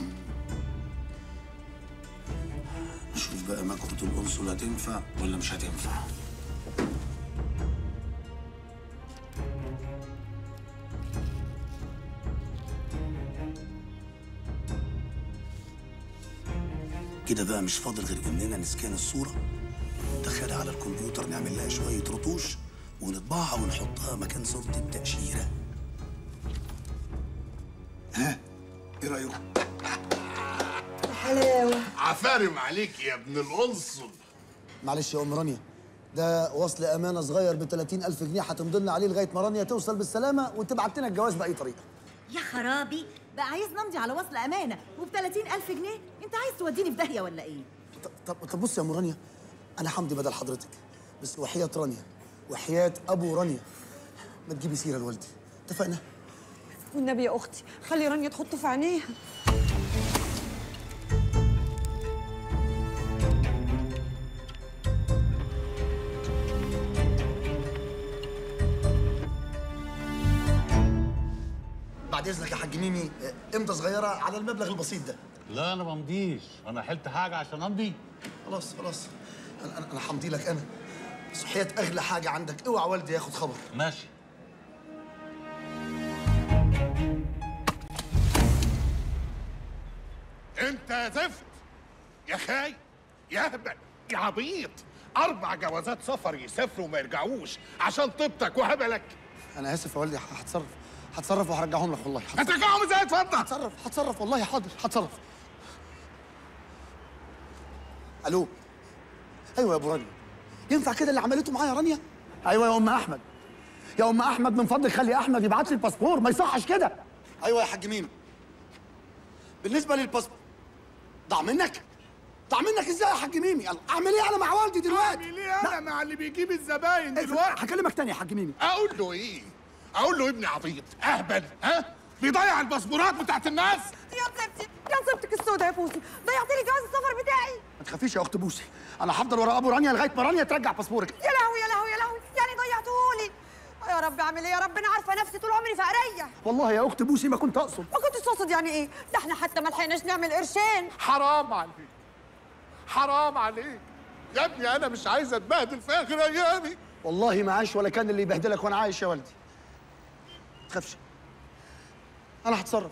نشوف بقى مكوة القنصل هتنفع ولا مش هتنفع كده بقى مش فاضل غير اننا نسكان الصورة ندخلها على الكمبيوتر نعمل لها شوية رطوش ونطبعها ونحطها مكان صورة التأشيرة ها ايه رأيكم؟ حلاوه عفارم عليك يا ابن القنصل معلش يا ام رانيا ده وصل امانه صغير ب 30000 جنيه هتمضي لنا عليه لغايه ما رانيا توصل بالسلامه وتبعت لنا الجواز باي طريقه يا خرابي بقى عايز نمضي على وصل امانه وب 30000 جنيه انت عايز توديني في داهيه ولا ايه طب طب بص يا ام رانيا انا همضي بدل حضرتك بس وحياه رانيا وحياه ابو رانيا ما تجيبي سيره لوالدي اتفقنا والنبي يا اختي خلي رانيا تحطه في عينيها بعد اذنك يا حاج ميمي آه، امضى صغيره على المبلغ البسيط ده لا انا ما امضيش انا حلت حاجه عشان امضي خلاص خلاص انا انا, أنا همضي لك انا بس وحياه اغلى حاجه عندك اوعى والدي ياخد خبر ماشي يا زفت يا خاي يا اهبل يا عبيط اربع جوازات سفر يسافروا وما يرجعوش عشان طيبتك وهبلك انا اسف يا والدي هتصرف هتصرف وهرجعهم لك والله هتصرف. هترجعهم ازاي اتفضل هتصرف هتصرف والله حاضر هتصرف الو ايوه يا ابو رانيا ينفع كده اللي عملته معايا رانيا ايوه يا ام احمد يا ام احمد من فضلك خلي احمد يبعت لي الباسبور ما يصحش كده ايوه يا حاج ميمي بالنسبه للباسبور ضاع منك ضاع منك ازاي يا حاج ميمي يلا اعمل ايه انا مع والدي دلوقتي اعمل ايه انا مع اللي بيجيب الزباين دلوقتي هكلمك تاني يا حاج ميمي اقول له ايه اقول له ابني عبيط اهبل ها بيضيع الباسبورات بتاعت الناس يا نصيبتي يا نصيبتك السودة يا فوسي ضيعت لي جواز السفر بتاعي ما تخافيش يا اخت بوسي انا هفضل ورا ابو رانيا لغايه ما رانيا ترجع باسبورك يا لهوي يا لهوي يا لهوي يعني ضيعتهولي يا رب اعمل ايه يا رب انا عارفه نفسي طول عمري فقريه والله يا اخت بوسي ما كنت اقصد ما كنتش تقصد يعني ايه ده احنا حتى ما لحقناش نعمل قرشين حرام عليك حرام عليك يا ابني انا مش عايز اتبهدل في اخر ايامي والله ما عاش ولا كان اللي يبهدلك وانا عايش يا والدي ما تخافش انا هتصرف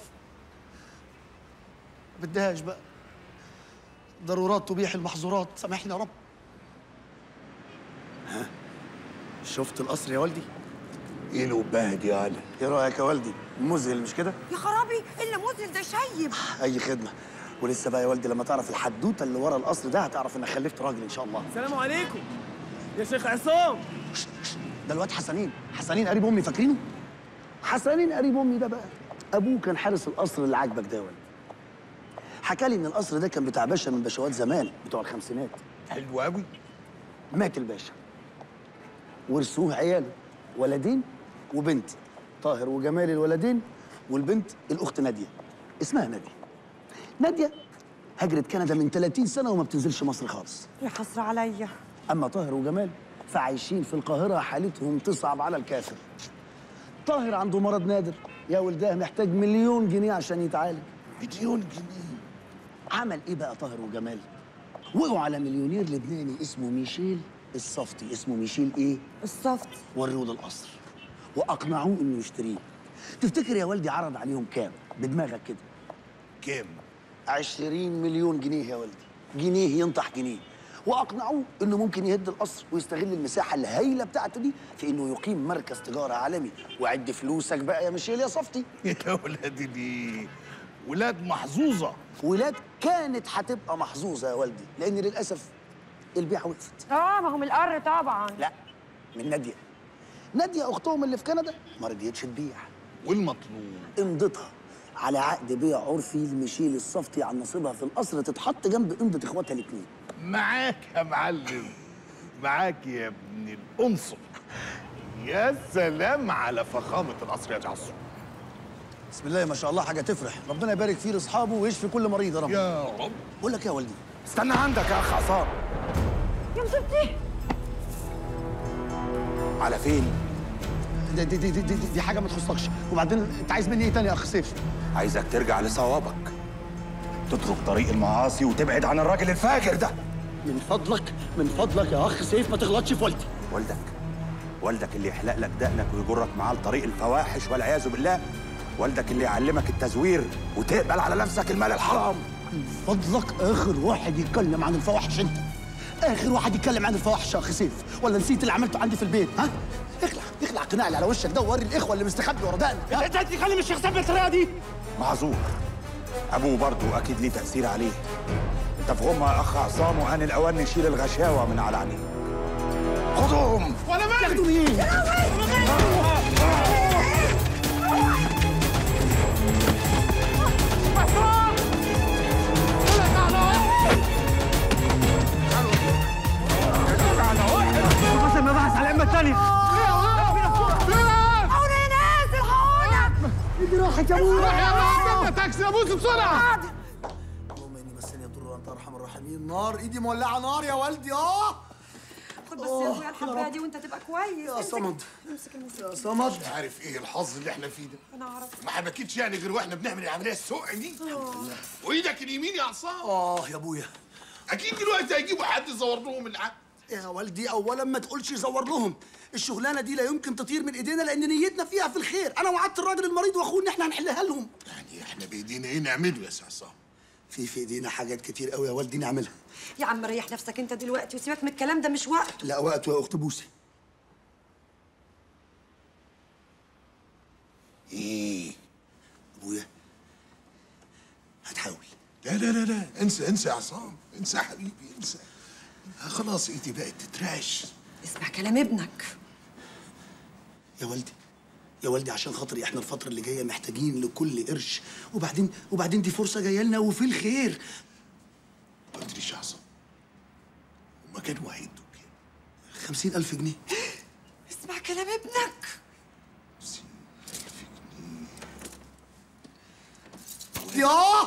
ما بديهاش بقى ضرورات تبيح المحظورات سامحني يا رب ها شفت القصر يا والدي ايه الوباهه دي يا ايه رايك يا والدي مذهل مش كده يا خرابي اللي مذهل ده شيب اي خدمه ولسه بقى يا والدي لما تعرف الحدوته اللي ورا القصر ده هتعرف انك خلفت راجل ان شاء الله السلام عليكم يا شيخ عصام ده الواد حسنين حسنين قريب امي فاكرينه حسنين قريب امي ده بقى ابوه كان حارس القصر اللي عاجبك ده يا والدي حكى لي ان القصر ده كان بتاع باشا من باشوات زمان بتوع الخمسينات حلو قوي مات الباشا ورثوه عياله ولدين وبنت طاهر وجمال الولدين والبنت الاخت ناديه اسمها ناديه ناديه هجرت كندا من 30 سنه وما بتنزلش مصر خالص يا حسره عليا اما طاهر وجمال فعايشين في القاهره حالتهم تصعب على الكافر طاهر عنده مرض نادر يا ولداه محتاج مليون جنيه عشان يتعالج مليون جنيه عمل ايه بقى طاهر وجمال وقعوا على مليونير لبناني اسمه ميشيل الصفتي اسمه ميشيل ايه الصفتي وروه للقصر واقنعوه انه يشتريه تفتكر يا والدي عرض عليهم كام بدماغك كده كام 20 مليون جنيه يا والدي جنيه ينطح جنيه واقنعوه انه ممكن يهد القصر ويستغل المساحه الهائله بتاعته دي في انه يقيم مركز تجاره عالمي وعد فلوسك بقى يا ميشيل يا صفتي يا ولادي دي ولاد محظوظه ولاد كانت هتبقى محظوظه يا والدي لان للاسف البيعه وقفت اه ما هو من القر طبعا لا من ناديه ناديه اختهم اللي في كندا ما رضيتش تبيع والمطلوب امضتها على عقد بيع عرفي لميشيل الصفتي عن نصيبها في القصر تتحط جنب امضه اخواتها الاثنين معاك يا معلم معاك يا ابن القنصل يا سلام على فخامه القصر يا جعصر بسم الله ما شاء الله حاجه تفرح ربنا يبارك فيه لاصحابه ويشفي كل مريض يا رب يا رب بقول لك يا والدي استنى عندك يا اخ عصام يا مصيبتي على فين دي دي, دي, دي, دي, دي حاجه ما تخصكش وبعدين انت عايز مني ايه تاني يا اخ سيف عايزك ترجع لصوابك تترك طريق المعاصي وتبعد عن الراجل الفاجر ده من فضلك من فضلك يا اخ سيف ما تغلطش في والدي والدك والدك اللي يحلق لك دقنك ويجرك معاه لطريق الفواحش والعياذ بالله والدك اللي يعلمك التزوير وتقبل على نفسك المال الحرام من فضلك اخر واحد يتكلم عن الفواحش انت اخر واحد يتكلم عن الفواحش يا اخ سيف ولا نسيت اللي عملته عندي في البيت ها اخلع اخلع قناع اللي على وشك ده ووري الاخوه اللي مستخبي ورا دقنك انت تخلي مش الشيخ بالطريقه دي معذور ابوه برضه اكيد ليه تاثير عليه انت في غمه يا اخ عصام وان الاوان نشيل الغشاوه من على عينيه خدوهم وانا مالي تاخدوا مين حسن ما بحث على الامه الثانيه حقونا يا ناس الحقونا ايدي راحت يا ابويا يا تاكسي يا بوس بسرعه اللهم اني مسني الضر وانت ارحم الراحمين نار ايدي مولعه نار يا والدي اه خد بس يا ابويا الحبايه دي وانت تبقى كويس يا امسك- صمد امسك المسك يا صمد مش عارف ايه الحظ اللي احنا فيه ده انا اعرف ما حبكيتش يعني غير واحنا بنعمل العمليه السوق دي وايدك اليمين يا عصام اه يا ابويا اكيد دلوقتي هيجيبوا حد يصور لهم العقد يا والدي اولا ما تقولش يزور لهم الشغلانه دي لا يمكن تطير من ايدينا لان نيتنا فيها في الخير انا وعدت الراجل المريض واخوه ان احنا هنحلها لهم يعني احنا بايدينا ايه نعمله يا سي عصام في في ايدينا حاجات كتير قوي يا والدي نعملها يا عم ريح نفسك انت دلوقتي وسيبك من الكلام ده مش وقت لا وقت يا اخت بوسي ايه ابويا هتحاول لا لا لا لا انسى انسى يا عصام انسى يا حبيبي انسى خلاص ايدي بقت تترعش اسمع كلام ابنك يا والدي يا والدي عشان خاطري احنا الفترة اللي جاية محتاجين لكل قرش وبعدين وبعدين دي فرصة جاية لنا وفي الخير ما قلتليش يا عصام هما كانوا هيدوا خمسين ألف جنيه اسمع كلام ابنك يا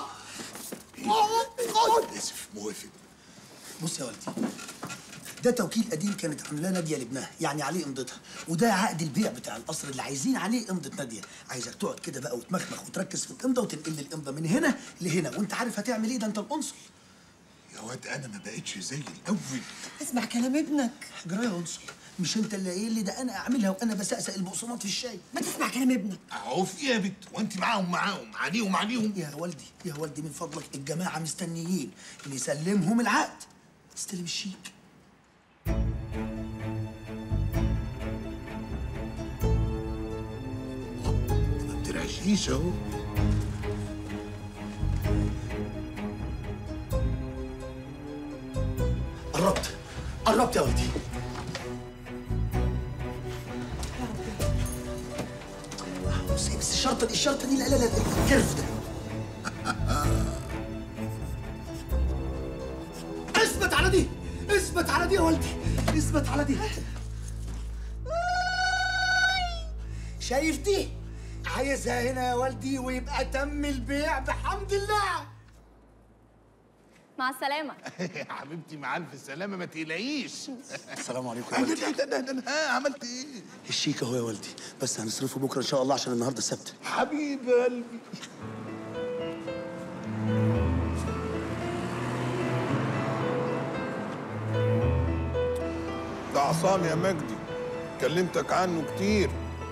اسف موافق بص يا والدي ده توكيل قديم كانت عاملاه ناديه لابنها يعني عليه امضتها وده عقد البيع بتاع القصر اللي عايزين عليه امضه ناديه عايزك تقعد كده بقى وتمخمخ وتركز في الامضه وتنقل لي الامضه من هنا لهنا وانت عارف هتعمل ايه ده انت القنصل يا واد انا ما بقتش زي الاول اسمع كلام ابنك اجرى يا قنصل مش انت اللي قايل لي ده انا اعملها وانا بسقسق البقسماط في الشاي ما تسمع كلام ابنك اهو في ايه يا بت وانت معاهم معاهم عليهم عليهم يا والدي يا والدي من فضلك الجماعه مستنيين نسلمهم العقد استلم الشيك ما بترعشيش اهو قربت قربت يا والدي بس بس الشرطه دي الشرطه دي لا لا لا الكرف ده اثبت على دي اثبت على دي يا والدي اثبت على دي شايف دي عايزها هنا يا والدي ويبقى تم البيع بحمد الله مع السلامة يا حبيبتي مع الف سلامه ما تقلقيش السلام عليكم يا والدي ها عملت ايه الشيك اهو يا والدي بس هنصرفه بكره ان شاء الله عشان النهارده السبت حبيب قلبي ده عصام يا مجدي كلمتك عنه كتير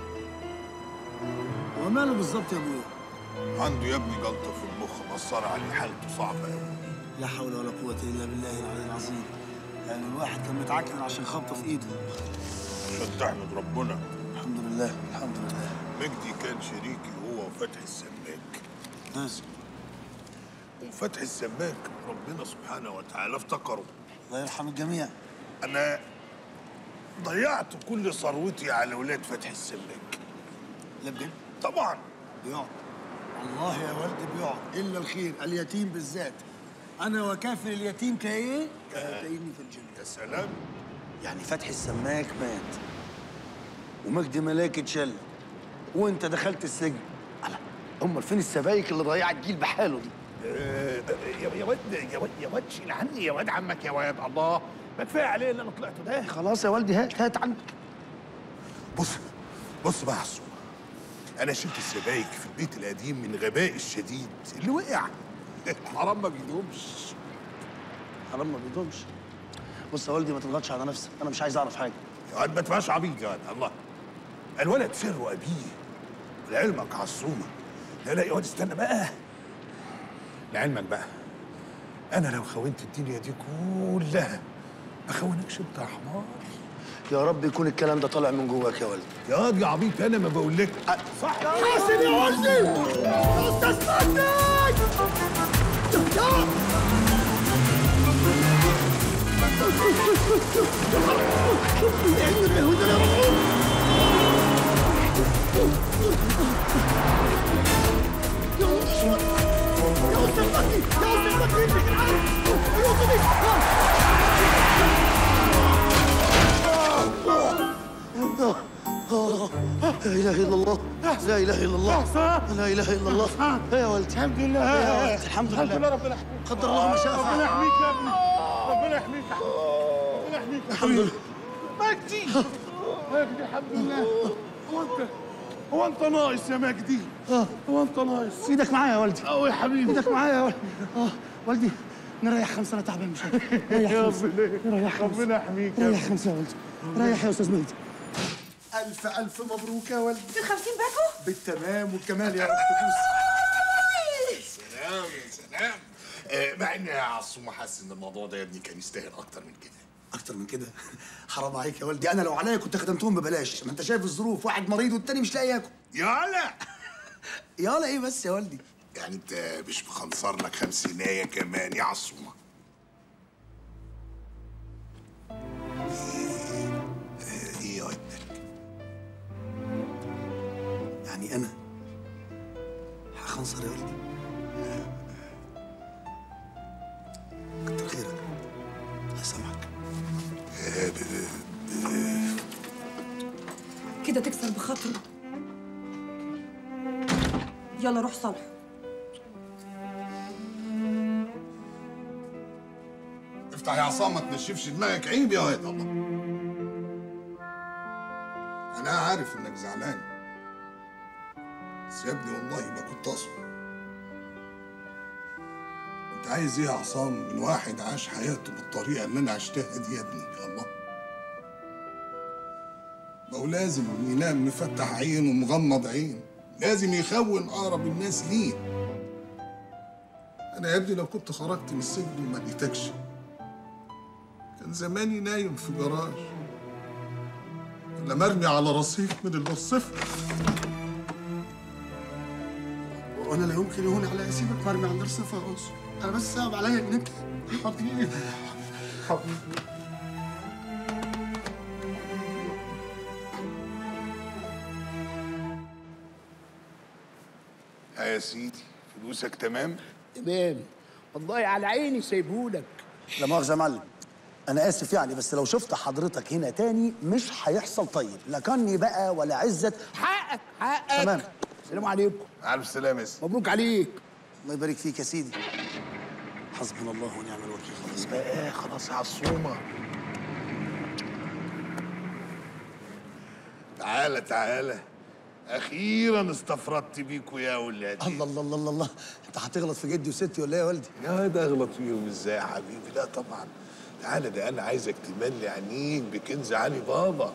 هو ماله بالظبط يا ابويا عنده يا ابني جلطه في المخ مأثرة عليه حالته صعبة قوي لا حول ولا قوة إلا بالله العلي العظيم يعني الواحد كان متعكن عشان خبطة في إيده عشان تحمد ربنا الحمد لله الحمد لله مجدي كان شريكي هو وفتحي السماك ناس وفتحي السماك ربنا سبحانه وتعالى افتكره الله يرحم الجميع أنا ضيعت كل ثروتي على ولاد فتحي السماك لا بجد طبعا بيقعد والله يا والدي بيقعد إلا الخير اليتيم بالذات أنا وكافر اليتيم كإيه؟ كهاتين في الجنة يا سلام يعني فتحي السماك مات ومجدي ملاك اتشل وانت دخلت السجن ألا امال فين السبايك اللي ضيعت جيل بحاله دي آه، يا يا واد يا واد يا واد شيل عني يا واد عمك يا واد الله ما كفايه عليه اللي انا طلعته ده خلاص يا والدي هات هات عندك بص بص بقى يا عصام انا شلت السبايك في البيت القديم من غباء الشديد اللي وقع حرام ما بيدومش حرام ما بيدومش بص يا والدي ما تضغطش على نفسك انا مش عايز اعرف حاجه يا واد ما تبقاش عبيط يا واد الله الولد سر ابيه لعلمك عصومه لا لا يا واد استنى بقى لعلمك بقى انا لو خونت الدنيا دي كلها ما خونكش انت يا حمار يا رب يكون الكلام ده طالع من جواك يا والدي يا واد يا عبيط انا ما بقولك صح حاسب يا والدي يا استاذ لا اله الا الله لا اله الا الله لا اله الا الله يا والدي الحمد لله يا والدي الحمد لله الحمد لله ربنا قدر الله ما شاء ربنا فعل يحميك يا ابني ربنا يحميك يا حبيبي. ربنا يحميك يا الحمد لله مجدي مجدي الحمد لله هو انت هو انت ناقص يا مجدي هو انت ناقص ايدك معايا يا والدي اه يا حبيبي ايدك معايا يا والدي اه والدي نريح خمسه انا تعبان مش قادر ريح يا خمسه ربنا ريح خمسه ربنا يحميك يا ريح خمسه يا والدي ريح يا استاذ مجدي ألف ألف مبروك يا والدي ال 50 باكو بالتمام والكمال يا أخت بوسي سلام يا سلام آه، مع اني يا عصومه حاسس ان الموضوع ده يا ابني كان يستاهل اكتر من كده اكتر من كده حرام عليك يا والدي انا لو عليا كنت خدمتهم ببلاش ما انت شايف الظروف واحد مريض والتاني مش لاقي ياكل يالا يالا ايه بس يا والدي يعني انت مش مخنصر لك خمسينايه كمان يا عصومه ايه ايه يا ودك يعني انا هخنصر يا والدي كتر خيرك الله يسامحك كده تكسر بخاطره يلا روح صالحه افتح يا عصام ما تنشفش دماغك عيب يا واد الله انا عارف انك زعلان بس يا ابني والله ما كنت اقصد انت عايز ايه يا عصام من واحد عاش حياته بالطريقه اللي انا عشتها دي يا ابني يا الله ما هو لازم ينام مفتح عين ومغمض عين لازم يخون اقرب الناس ليه انا يا ابني لو كنت خرجت من السجن وما لقيتكش كان زماني نايم في جراج ولا مرمي على رصيف من الوصفة وانا لا يمكن يهون علي اسيبك مرمي عند رصيفة يا انصر انا بس صعب عليا ان انت حبيبي حبيبي ها يا سيدي فلوسك تمام تمام والله على عيني سايبهولك لا مؤاخذة يا معلم أنا آسف يعني بس لو شفت حضرتك هنا تاني مش هيحصل طيب لا كني بقى ولا عزت حقك حقك تمام السلام عليكم الف سلامة يا سيدي مبروك عليك الله يبارك فيك يا سيدي حسبنا الله ونعم الوكيل خلاص بقى خلاص يا عصومة تعالى تعالى اخيرا استفردت بيكوا يا ولادي الله الله الله الله الله انت هتغلط في جدي وستي ولا ايه يا والدي؟ يا ده اغلط فيهم ازاي يا حبيبي لا طبعا تعالى ده انا عايزك تملي عينيك بكنز علي بابا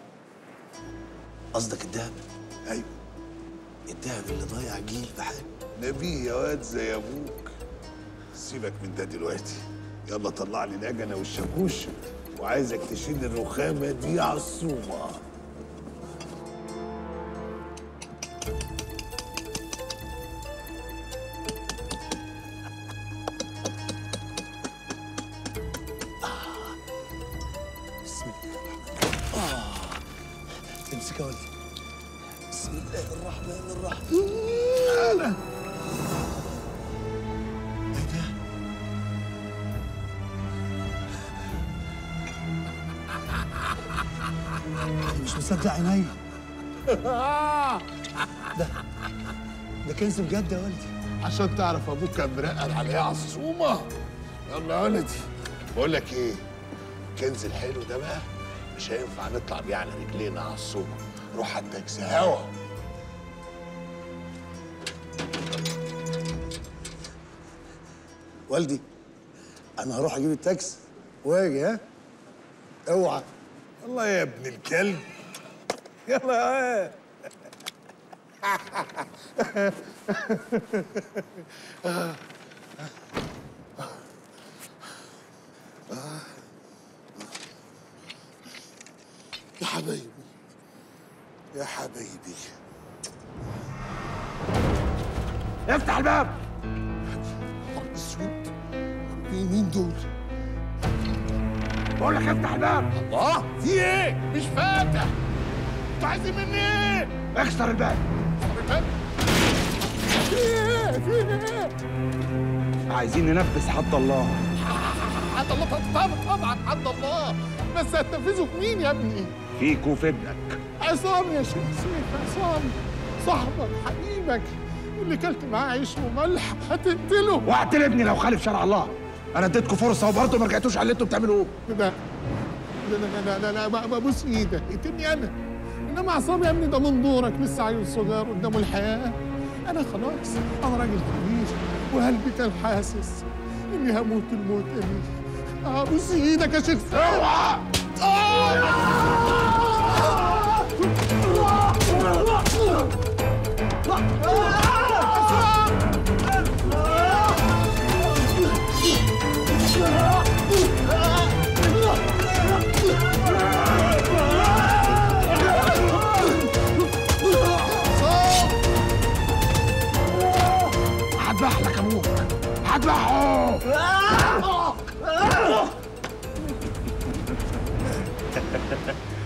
قصدك الدهب؟ ايوه الدهب اللي ضايع جيل بحاله نبيه يا واد زي ابوك سيبك من ده دلوقتي يلا طلع لي الأجنة والشاكوش وعايزك تشيل الرخامة دي على الصومة بسم الله الرحمن آه امسك يا ولدي بسم الله الرحمن الرحيم أنا أنا مش مصدق عيني ده ده كنز بجد يا والدي عشان تعرف ابوك كان مرقل على ايه عصومه يلا يا ولدي بقول لك ايه الكنز الحلو ده بقى مش هينفع نطلع بيه على رجلينا يا عصومه روح على التاكسي هوا والدي انا هروح اجيب التاكسي واجي ها اوعى يلا يا ابن الكلب يلا يا يا حبايبي يا حبايبي افتح الباب نهار اسود مين مين دول؟ بقول لك افتح الباب الله في ايه؟ مش فاتح انتوا عايزين مني ايه؟ اكسر الباب الباب في ايه؟ في ايه؟ عايزين ننفذ حد الله حد الله طبعا طبعا حد الله بس هتنفذوا في مين يا ابني؟ فيك وفي ابنك عصام يا شيخ سيف عصام صاحبك حبيبك اللي كلت معاه عيش وملح هتقتله واقتل ابني لو خالف شرع الله انا اديتكم فرصه وبرضه ما رجعتوش على اللي انتوا بتعملوه لا لا لا لا لا لا ما- ما بوس ايدك اقتلني انا انما عصام يا ابني ده من دورك لسه عيل صغير قدامه الحياه انا خلاص انا راجل كبير وقلبي كان حاسس اني هموت الموت اني ابوس ايدك يا شيخ اوعى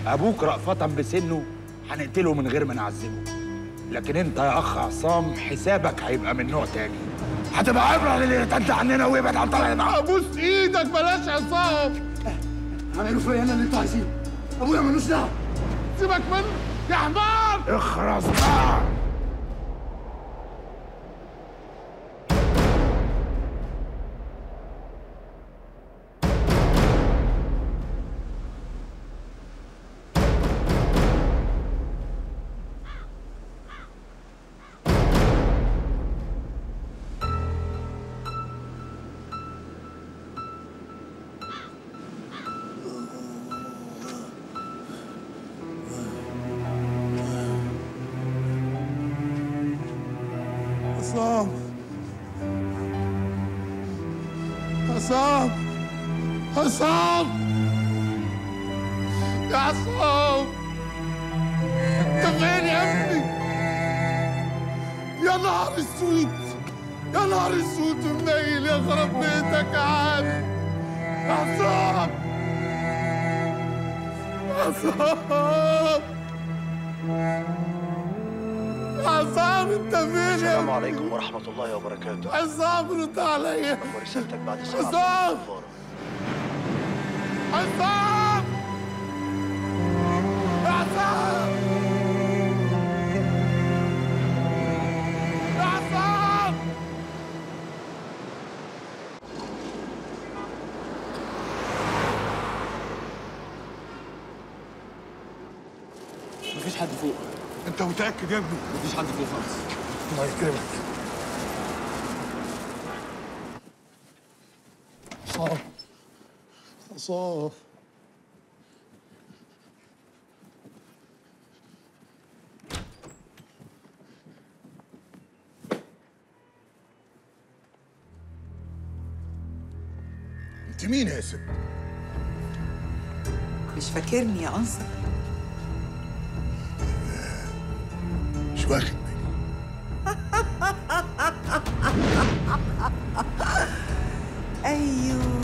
ابوك رأفة بسنه هنقتله من غير ما نعذبه لكن انت يا اخ عصام حسابك هيبقى من نوع تاني هتبقى عبره للي يرتد عننا ويبعد عن طريقنا ابوس ايدك بلاش عصام اعملوا فيا انا اللي انتوا عايزينه ابويا ملوش دعوه سيبك منه يا حمار اخرس بقى عصام عصام عصام يا عصام انت فين يا ابني يا نهار اسود يا نهار اسود ومنيل يا خرب بيتك يا عادل يا عصام عصام عصام انت فين يا السلام ابني؟ عليكم ورحمة الله وبركاته عصام رد عليا ورسالتك بعد ساعة عصام عصام يا عصام يا عصام مفيش حد فوق انت متاكد يا ابني مفيش حد فوق خالص الله يكرمك عصام عصام انت مين يا ست؟ مش فاكرني يا انصر مش واخد ايوه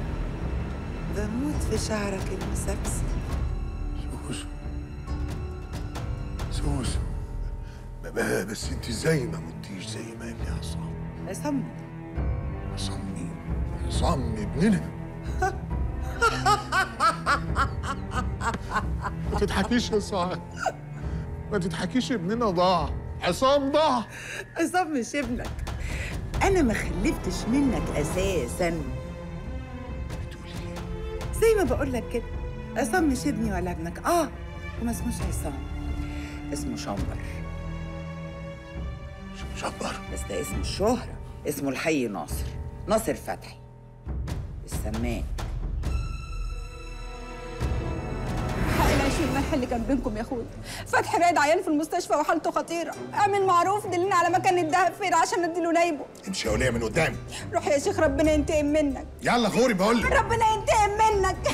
بموت في شعرك المسبسب سوسو سوسو بابا بس انت ازاي ما متيش زي ما قال لي عصام عصام عصام مين؟ عصام ابننا ما تضحكيش يا سعاد ما تضحكيش ابننا ضاع عصام ضاع عصام مش ابنك انا ما خلفتش منك اساسا زي ما بقول لك كده عصام مش ابني ولا ابنك اه وما اسموش عصام اسمه شمبر شمبر بس ده اسم الشهرة اسمه الحي ناصر ناصر فتحي السمان حق العيش والملح اللي كان بينكم يا اخويا فتحي رايد عيان في المستشفى وحالته خطيره اعمل معروف دلنا على مكان الدهب فين عشان اديله نايبه امشي يا وليه من قدامي روح يا شيخ ربنا ينتقم منك يلا غوري بقول لك ربنا ينتقم منك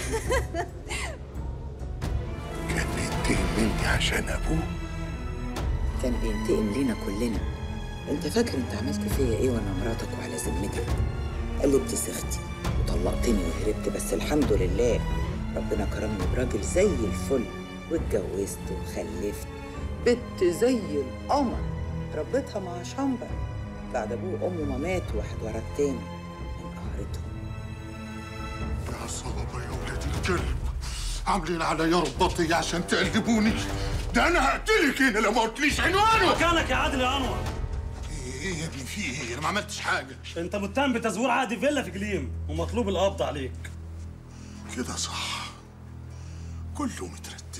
كان بينتقم مني عشان ابوه كان بينتقم لينا كلنا انت فاكر انت عملت فيا ايه وانا مراتك وعلى ذمتك قلبت سختي وطلقتني وهربت بس الحمد لله ربنا كرمني براجل زي الفل واتجوزت وخلفت بنت زي القمر ربيتها مع شمبر بعد ابوه وامه ما ماتوا واحد ورا التاني من قهرتهم يا صبابة يا ولاد الكلب عاملين عليا رباطية عشان تقلبوني ده انا هقتلك هنا لو ما قلتليش عنوانه مكانك يا عادل يا انور ايه يا ابني في ايه انا ما عملتش حاجة انت متهم بتزوير عقد فيلا في جليم ومطلوب القبض عليك كده صح كله مترتب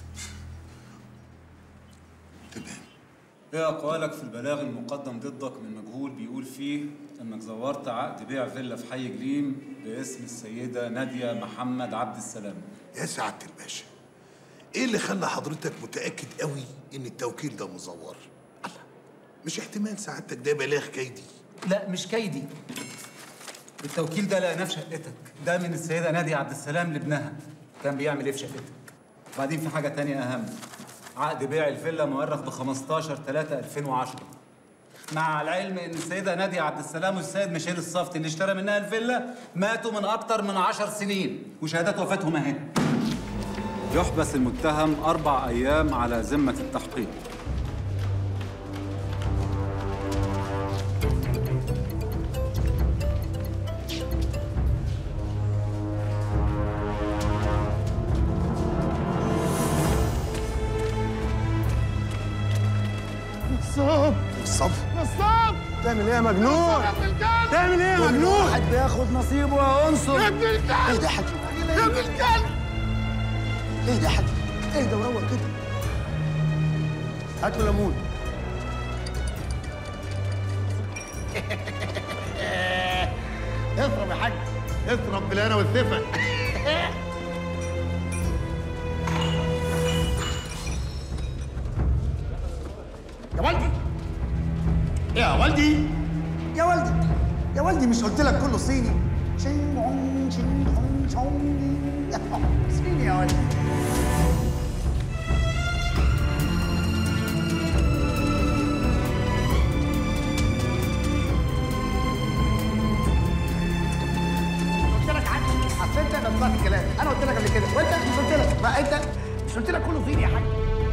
ايه اقوالك في البلاغ المقدم ضدك من مجهول بيقول فيه انك زورت عقد بيع فيلا في حي جليم باسم السيده ناديه محمد عبد السلام يا سعادة الباشا ايه اللي خلى حضرتك متأكد قوي ان التوكيل ده مزور الله مش احتمال سعادتك ده بلاغ كيدي لا مش كيدي التوكيل ده لقيناه في شقتك ده من السيده ناديه عبد السلام لابنها كان بيعمل ايه في شقتك وبعدين في حاجه تانية اهم عقد بيع الفيلا مؤرخ ب 15 3 2010 مع العلم ان السيده ناديه عبد السلام والسيد ميشيل الصفتي اللي اشترى منها الفيلا ماتوا من اكتر من 10 سنين وشهادات وفاتهم اهي يحبس المتهم أربع أيام على ذمة التحقيق نصاب نصاب نصاب تعمل ايه يا مجنون؟ نصاب يا ابن الكلب تعمل ايه يا كل مجنون؟ واحد بياخد نصيبه يا انصر يا ابن الكلب ايه ده يا حاج؟ يا ابن الكلب ايه ده يا حاج؟ ايه ده وروق كده هات له ليمون اضرب يا حاج اضرب بالهنا والسفن يا والدي يا والدي يا والدي يا والدي مش قلت لك كله صيني شين عون شين عون شون يا صيني يا والدي قلت لك عني اصل انت اللي طلعت الكلام انا قلت لك قبل كده وانت مش قلت لك ما انت مش قلت لك كله صيني يا حاج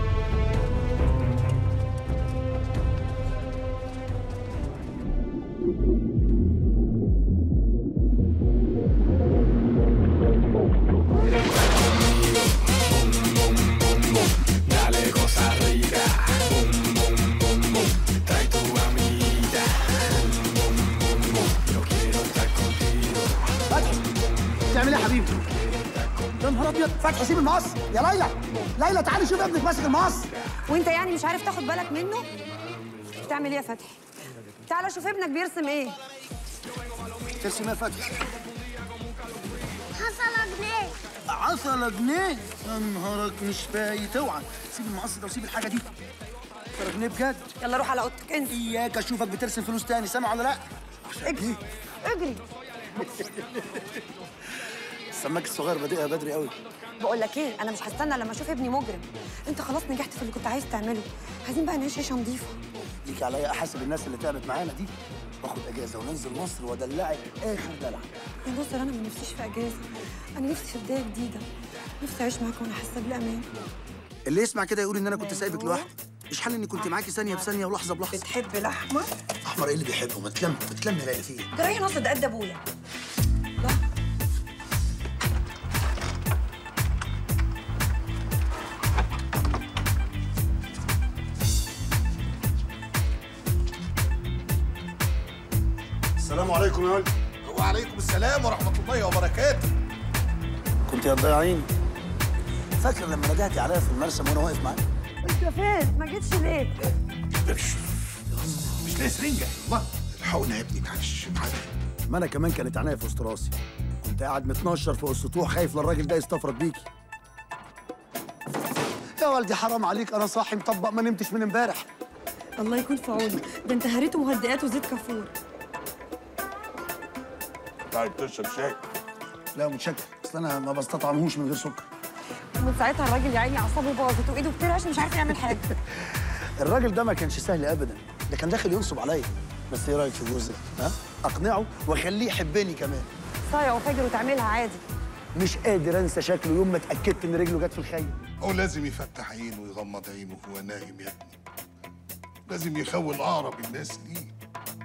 Dale cosa rica, bum bum bum bum, trae tu amiga, bum bum bum bum, yo quiero estar contigo. بتعمل ايه يا حبيبي؟ يا نهار ابيض فتحي سيب المقص يا ليلى ليلى تعالي شوفي ابنك ماسك المقص وانت يعني مش عارف تاخد بالك منه بتعمل ايه يا فتحي تعالى شوف ابنك بيرسم ايه ترسم ايه يا فتحي؟ حصل جنيه عشرة جنيه يا نهارك مش فايت اوعى سيب المقص ده وسيب الحاجه دي 10 جنيه بجد يلا روح على اوضتك انت اياك اشوفك بترسم فلوس تاني سامع ولا لا؟ اجري اجري السماك الصغير بادئها بدري قوي بقول لك ايه انا مش هستنى لما اشوف ابني مجرم انت خلاص نجحت في اللي كنت عايز تعمله عايزين بقى نعيش عيشه نظيفه ليك عليا احاسب الناس اللي تعبت معانا دي واخد اجازه وننزل مصر وادلعك اخر دلع يا نصر انا ما نفسيش في اجازه انا نفسي في بدايه جديده نفسي اعيش معاك وانا حاسه بالامان اللي يسمع كده يقول ان انا كنت سايبك لوحدي مش حل اني كنت معاكي ثانيه بثانيه ولحظه بلحظه بتحب الاحمر احمر ايه اللي بيحبه ما تلم ما تلم يا ليلى فيه ده رايح نصر ده قد ابويا السلام عليكم يا ولد وعليكم السلام ورحمة الله وبركاته كنت يا ضايعين فاكر لما ندهتي عليا في المرسم وانا واقف معاك انت فين ما جيتش ليه مش لاقي سرنجة الله الحقنا يا ابني معلش معلش ما انا كمان كانت عينيا في وسط راسي كنت قاعد متنشر فوق السطوح خايف للراجل ده يستفرد بيكي يا والدي حرام عليك انا صاحي مطبق ما نمتش من امبارح الله يكون في عونك ده انت هريته مهدئات وزيت كافور طيب تشرب شاي لا متشكر اصل انا ما بستطعمهوش من غير سكر من ساعتها الراجل يا عيني اعصابه باظت وايده بترعش مش عارف يعمل حاجه الراجل ده ما كانش سهل ابدا ده كان داخل ينصب عليا بس ايه رايك في جوزك ها اقنعه واخليه يحبني كمان صايع وفاجر وتعملها عادي مش قادر انسى شكله يوم ما اتاكدت ان رجله جت في الخيم هو لازم يفتح عينه ويغمض عينه وهو نايم يا ابني لازم يخون أقرب الناس ليه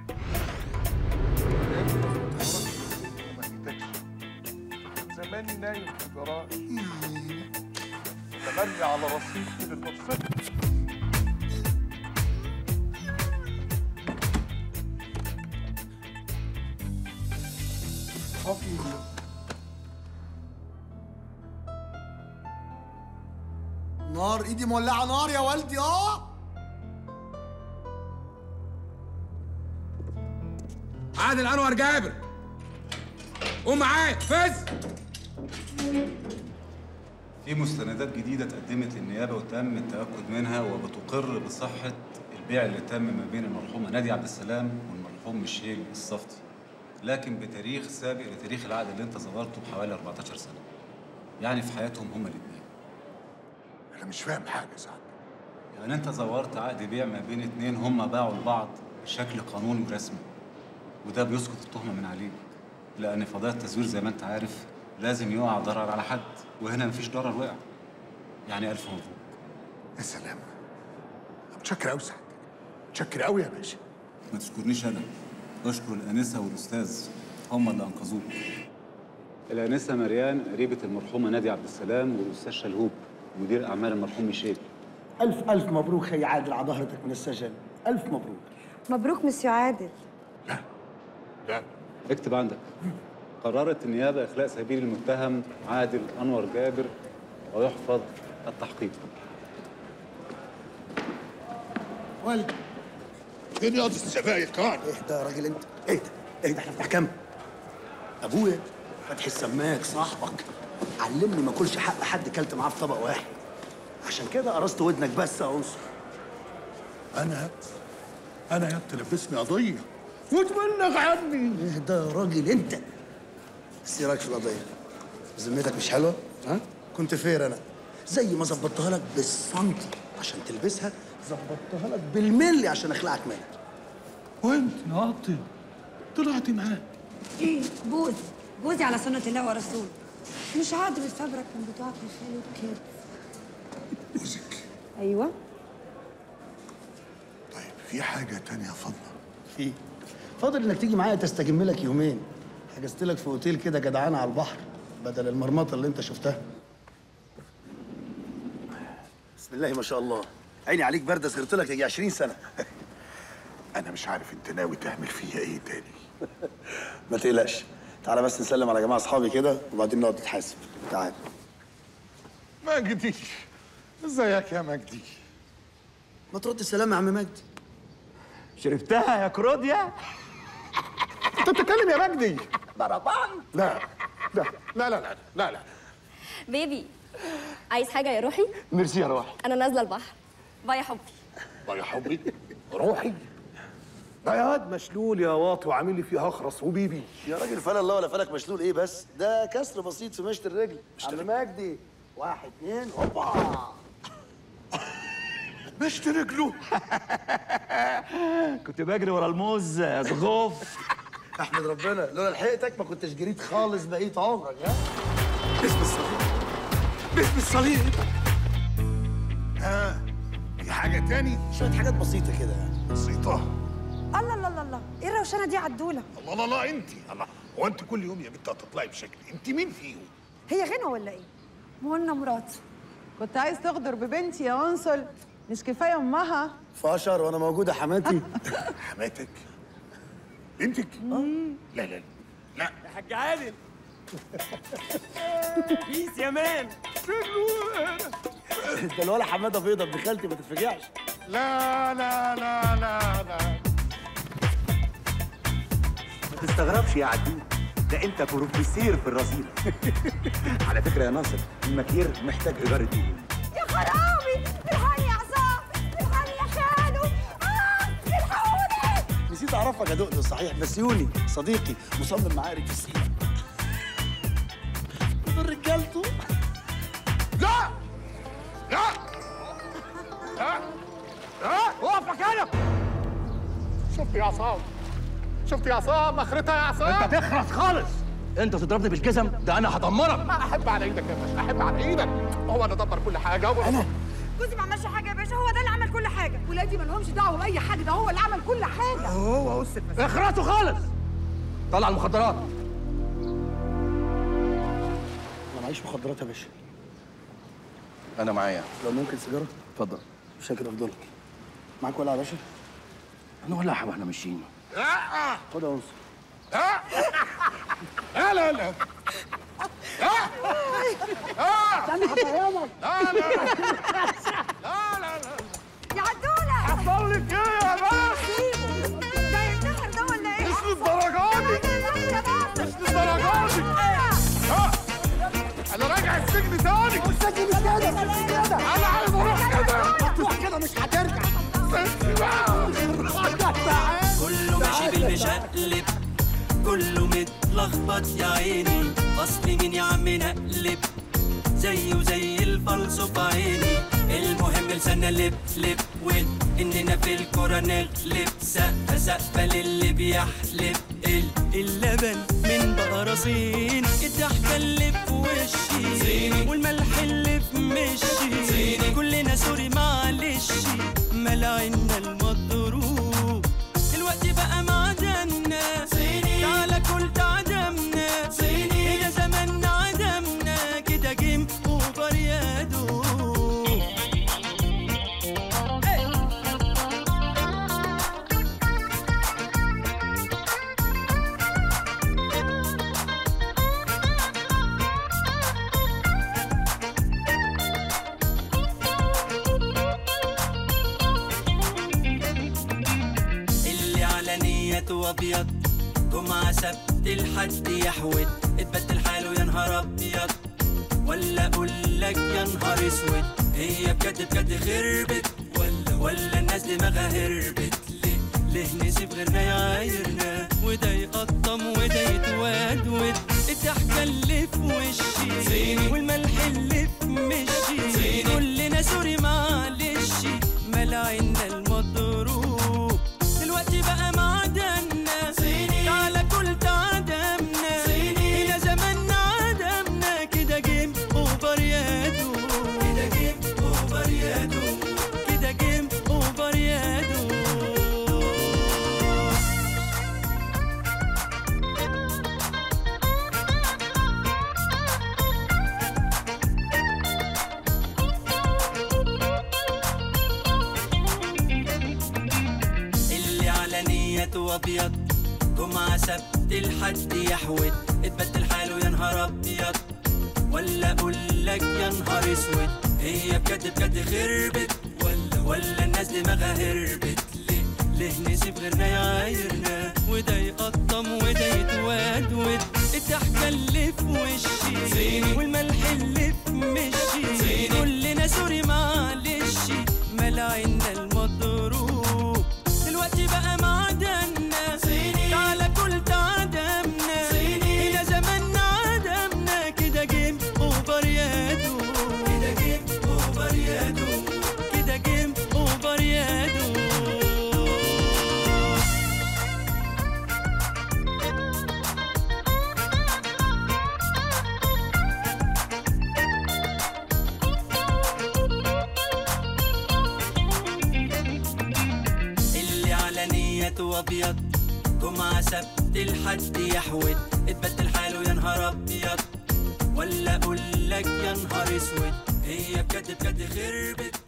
زماني نايم في جراج تملي على رصيف من النصف نار ايدي مولعه نار يا والدي اه عادل انور جابر قوم معايا فز في مستندات جديدة اتقدمت للنيابة وتم التأكد منها وبتقر بصحة البيع اللي تم ما بين المرحومة نادية عبد السلام والمرحوم ميشيل الصفتي لكن بتاريخ سابق لتاريخ العقد اللي انت زورته بحوالي 14 سنة يعني في حياتهم هما الاثنين أنا مش فاهم حاجة سعد يعني انت زورت عقد بيع ما بين اتنين هما باعوا لبعض بشكل قانوني ورسمي وده بيسقط التهمة من عليك لأن فضاء التزوير زي ما انت عارف لازم يقع ضرر على حد وهنا مفيش ضرر وقع يعني الف مبروك يا سلام متشكر قوي سعادتك متشكر قوي يا باشا ما تشكرنيش انا اشكر الانسه والاستاذ هم اللي انقذوك الانسه مريان قريبه المرحومه نادي عبد السلام والاستاذ شلهوب مدير اعمال المرحوم ميشيل ألف ألف مبروك خي عادل على ظهرتك من السجن ألف مبروك مبروك مسيو عادل لا اكتب عندك قررت النيابه اخلاء سبيل المتهم عادل انور جابر ويحفظ التحقيق ولد فين ياض السبايك كان اهدى يا راجل انت اهدى اهدى احنا في محكمة ابويا فتحي السماك صاحبك علمني ما اكلش حق حد كلت معاه في طبق واحد عشان كده قرصت ودنك بس يا عنصر انا انا يا تلبسني قضيه وتبلغ عني اهدى يا راجل انت بس ايه رايك في القضيه؟ ذمتك مش حلوه؟ ها؟ كنت فير انا زي ما ظبطتها لك بالسنتي عشان تلبسها ظبطتها لك بالملي عشان اخلعك منها وانت ناطي طلعتي معاه ايه جوزي جوزي على سنة الله ورسوله مش عادل الفبرك كان بتوعك خالد كده جوزك ايوه طيب في حاجه تانية فضلا في فاضل انك تيجي معايا تستجم لك يومين حجزت لك في اوتيل كده جدعانه على البحر بدل المرمطه اللي انت شفتها بسم الله ما شاء الله عيني عليك بارده صغرت لك يجي 20 سنه انا مش عارف انت ناوي تعمل فيا ايه تاني ما تقلقش تعالى بس نسلم على جماعه اصحابي كده وبعدين نقعد نتحاسب تعال مجدي ازيك يا مجدي ما ترد السلام يا عم مجدي شربتها يا كروديا انت بتتكلم يا مجدي بربان لا لا لا لا لا لا لا بيبي عايز حاجه يا روحي ميرسي يا روحي انا نازله البحر باي يا حبي باي يا حبي روحي ده يا واد مشلول يا واطي وعامل لي فيها اخرس وبيبي يا راجل فلا الله ولا فلك مشلول ايه بس ده كسر بسيط في مشط الرجل عم مجدي واحد اتنين هوبا مشت رجله كنت بجري ورا الموز يا زغوف احمد ربنا لولا لحقتك ما كنتش جريت خالص بقيت عمرك ها باسم الصليب باسم الصليب ها في حاجه تاني شويه حاجات بسيطه كده يعني بسيطه الله الله الله الله ايه الروشنه دي عدوله الله لا لا انت الله هو انت كل يوم يا بنت هتطلعي بشكل انت مين فيهم هي غنى ولا ايه منى مراته كنت عايز تغدر ببنتي يا عنصل مش كفايه امها فاشر وانا موجوده حماتي حماتك بنتك لا لا لا يا حاج عادل بيس يا مان ده الولا حماده بيضه ابن خالتي ما تتفجعش لا لا لا لا لا ما تستغربش يا عدول ده انت بروفيسير في الرصيد على فكره يا ناصر المكير محتاج ايجار الديون يا خرابي الحقني يا عصام الحقني يا خالو اه الحقوني نسيت اعرفك يا دقدق صحيح بس يوني صديقي مصمم معارك في السيره دول رجالته لا لا لا لا اقف مكانك شفت يا عصام شفت يا عصام اخرتها يا عصام انت تخرس خالص انت تضربني بالجزم ده انا هدمرك ما احب على ايدك يا باشا احب على ايدك هو انا دبر كل حاجه هو انا جوزي ما عملش حاجه يا باشا هو ده اللي عمل كل حاجه ولادي ما لهمش دعوه باي حاجه ده هو اللي عمل كل حاجه هو هو الست اخرسه خالص طلع المخدرات انا معيش مخدرات يا باشا انا معايا لو ممكن سيجاره اتفضل شاكر افضلك معاك ولا يا باشا انا ولا واحنا ماشيين لا خد يا عنصر لا لا لا استنى هفهمك لا لا لا لا لا يا عدوله حصل لك ايه يا باشا ده ينتحر ده ولا ايه؟ مش للدرجه دي مش للدرجه دي ها انا راجع السجن تاني السجن مش كده مش كده انا عايز اروح كده هتروح كده مش هترجع كله ماشي بالمشقلب كله متلخبط يا عيني اصل مين يا عم نقلب زيه زي الفلسو في عيني المهم لسنا لب لب وين اننا في الكرة نغلب سقفة سقفة للي بيحلب ال- اللبن من بقراصين الضحكة اللي في وشي والملح اللي في مشي وابيض جمعة سبت الحد يحود اتبدل حاله يا نهار ابيض ولا اقول لك يا نهار اسود هي بجد بجد خربت ولا ولا الناس دماغها هربت ليه ليه نسيب غيرنا يعايرنا وده يقطم وده يتودود الضحكة اللي في وشي زيني والملح اللي في مشي زيني كلنا سوري معلش ملاعنا المضروب دلوقتي بقى معدنا زيني تعالى كل تعدمنا زيني هنا زماننا عدمنا كده جيم اوفر يا دوب كده جيم اوفر يا دوب كده جيم اوفر يا دوب اللي على نيته ابيض جمعة سبت الحد يحود اتبدل حاله يا نهار ابيض ولا اقول لك يا نهار اسود هي بجد بجد خربت ولا ولا الناس دماغها هربت ليه ليه نسيب غيرنا يعايرنا وده يقطم وده يتودود الضحكة اللي في وشي زيني والملح اللي في مشي زيني كلنا سوري معلش ملاعنا المضروب دلوقتي بقى معدنا زيني تعالى كل تعدمنا زيني هنا زماننا عدمنا كده جيم اوفر يا دوب كده جيم اوفر يا دوب كده جيم اوفر يا دوب اللي على نيته ابيض جمعة سبت الحد يحود اتبدل حاله يا نهار ابيض ولا اقول لك يا نهار اسود هي بجد بجد خربت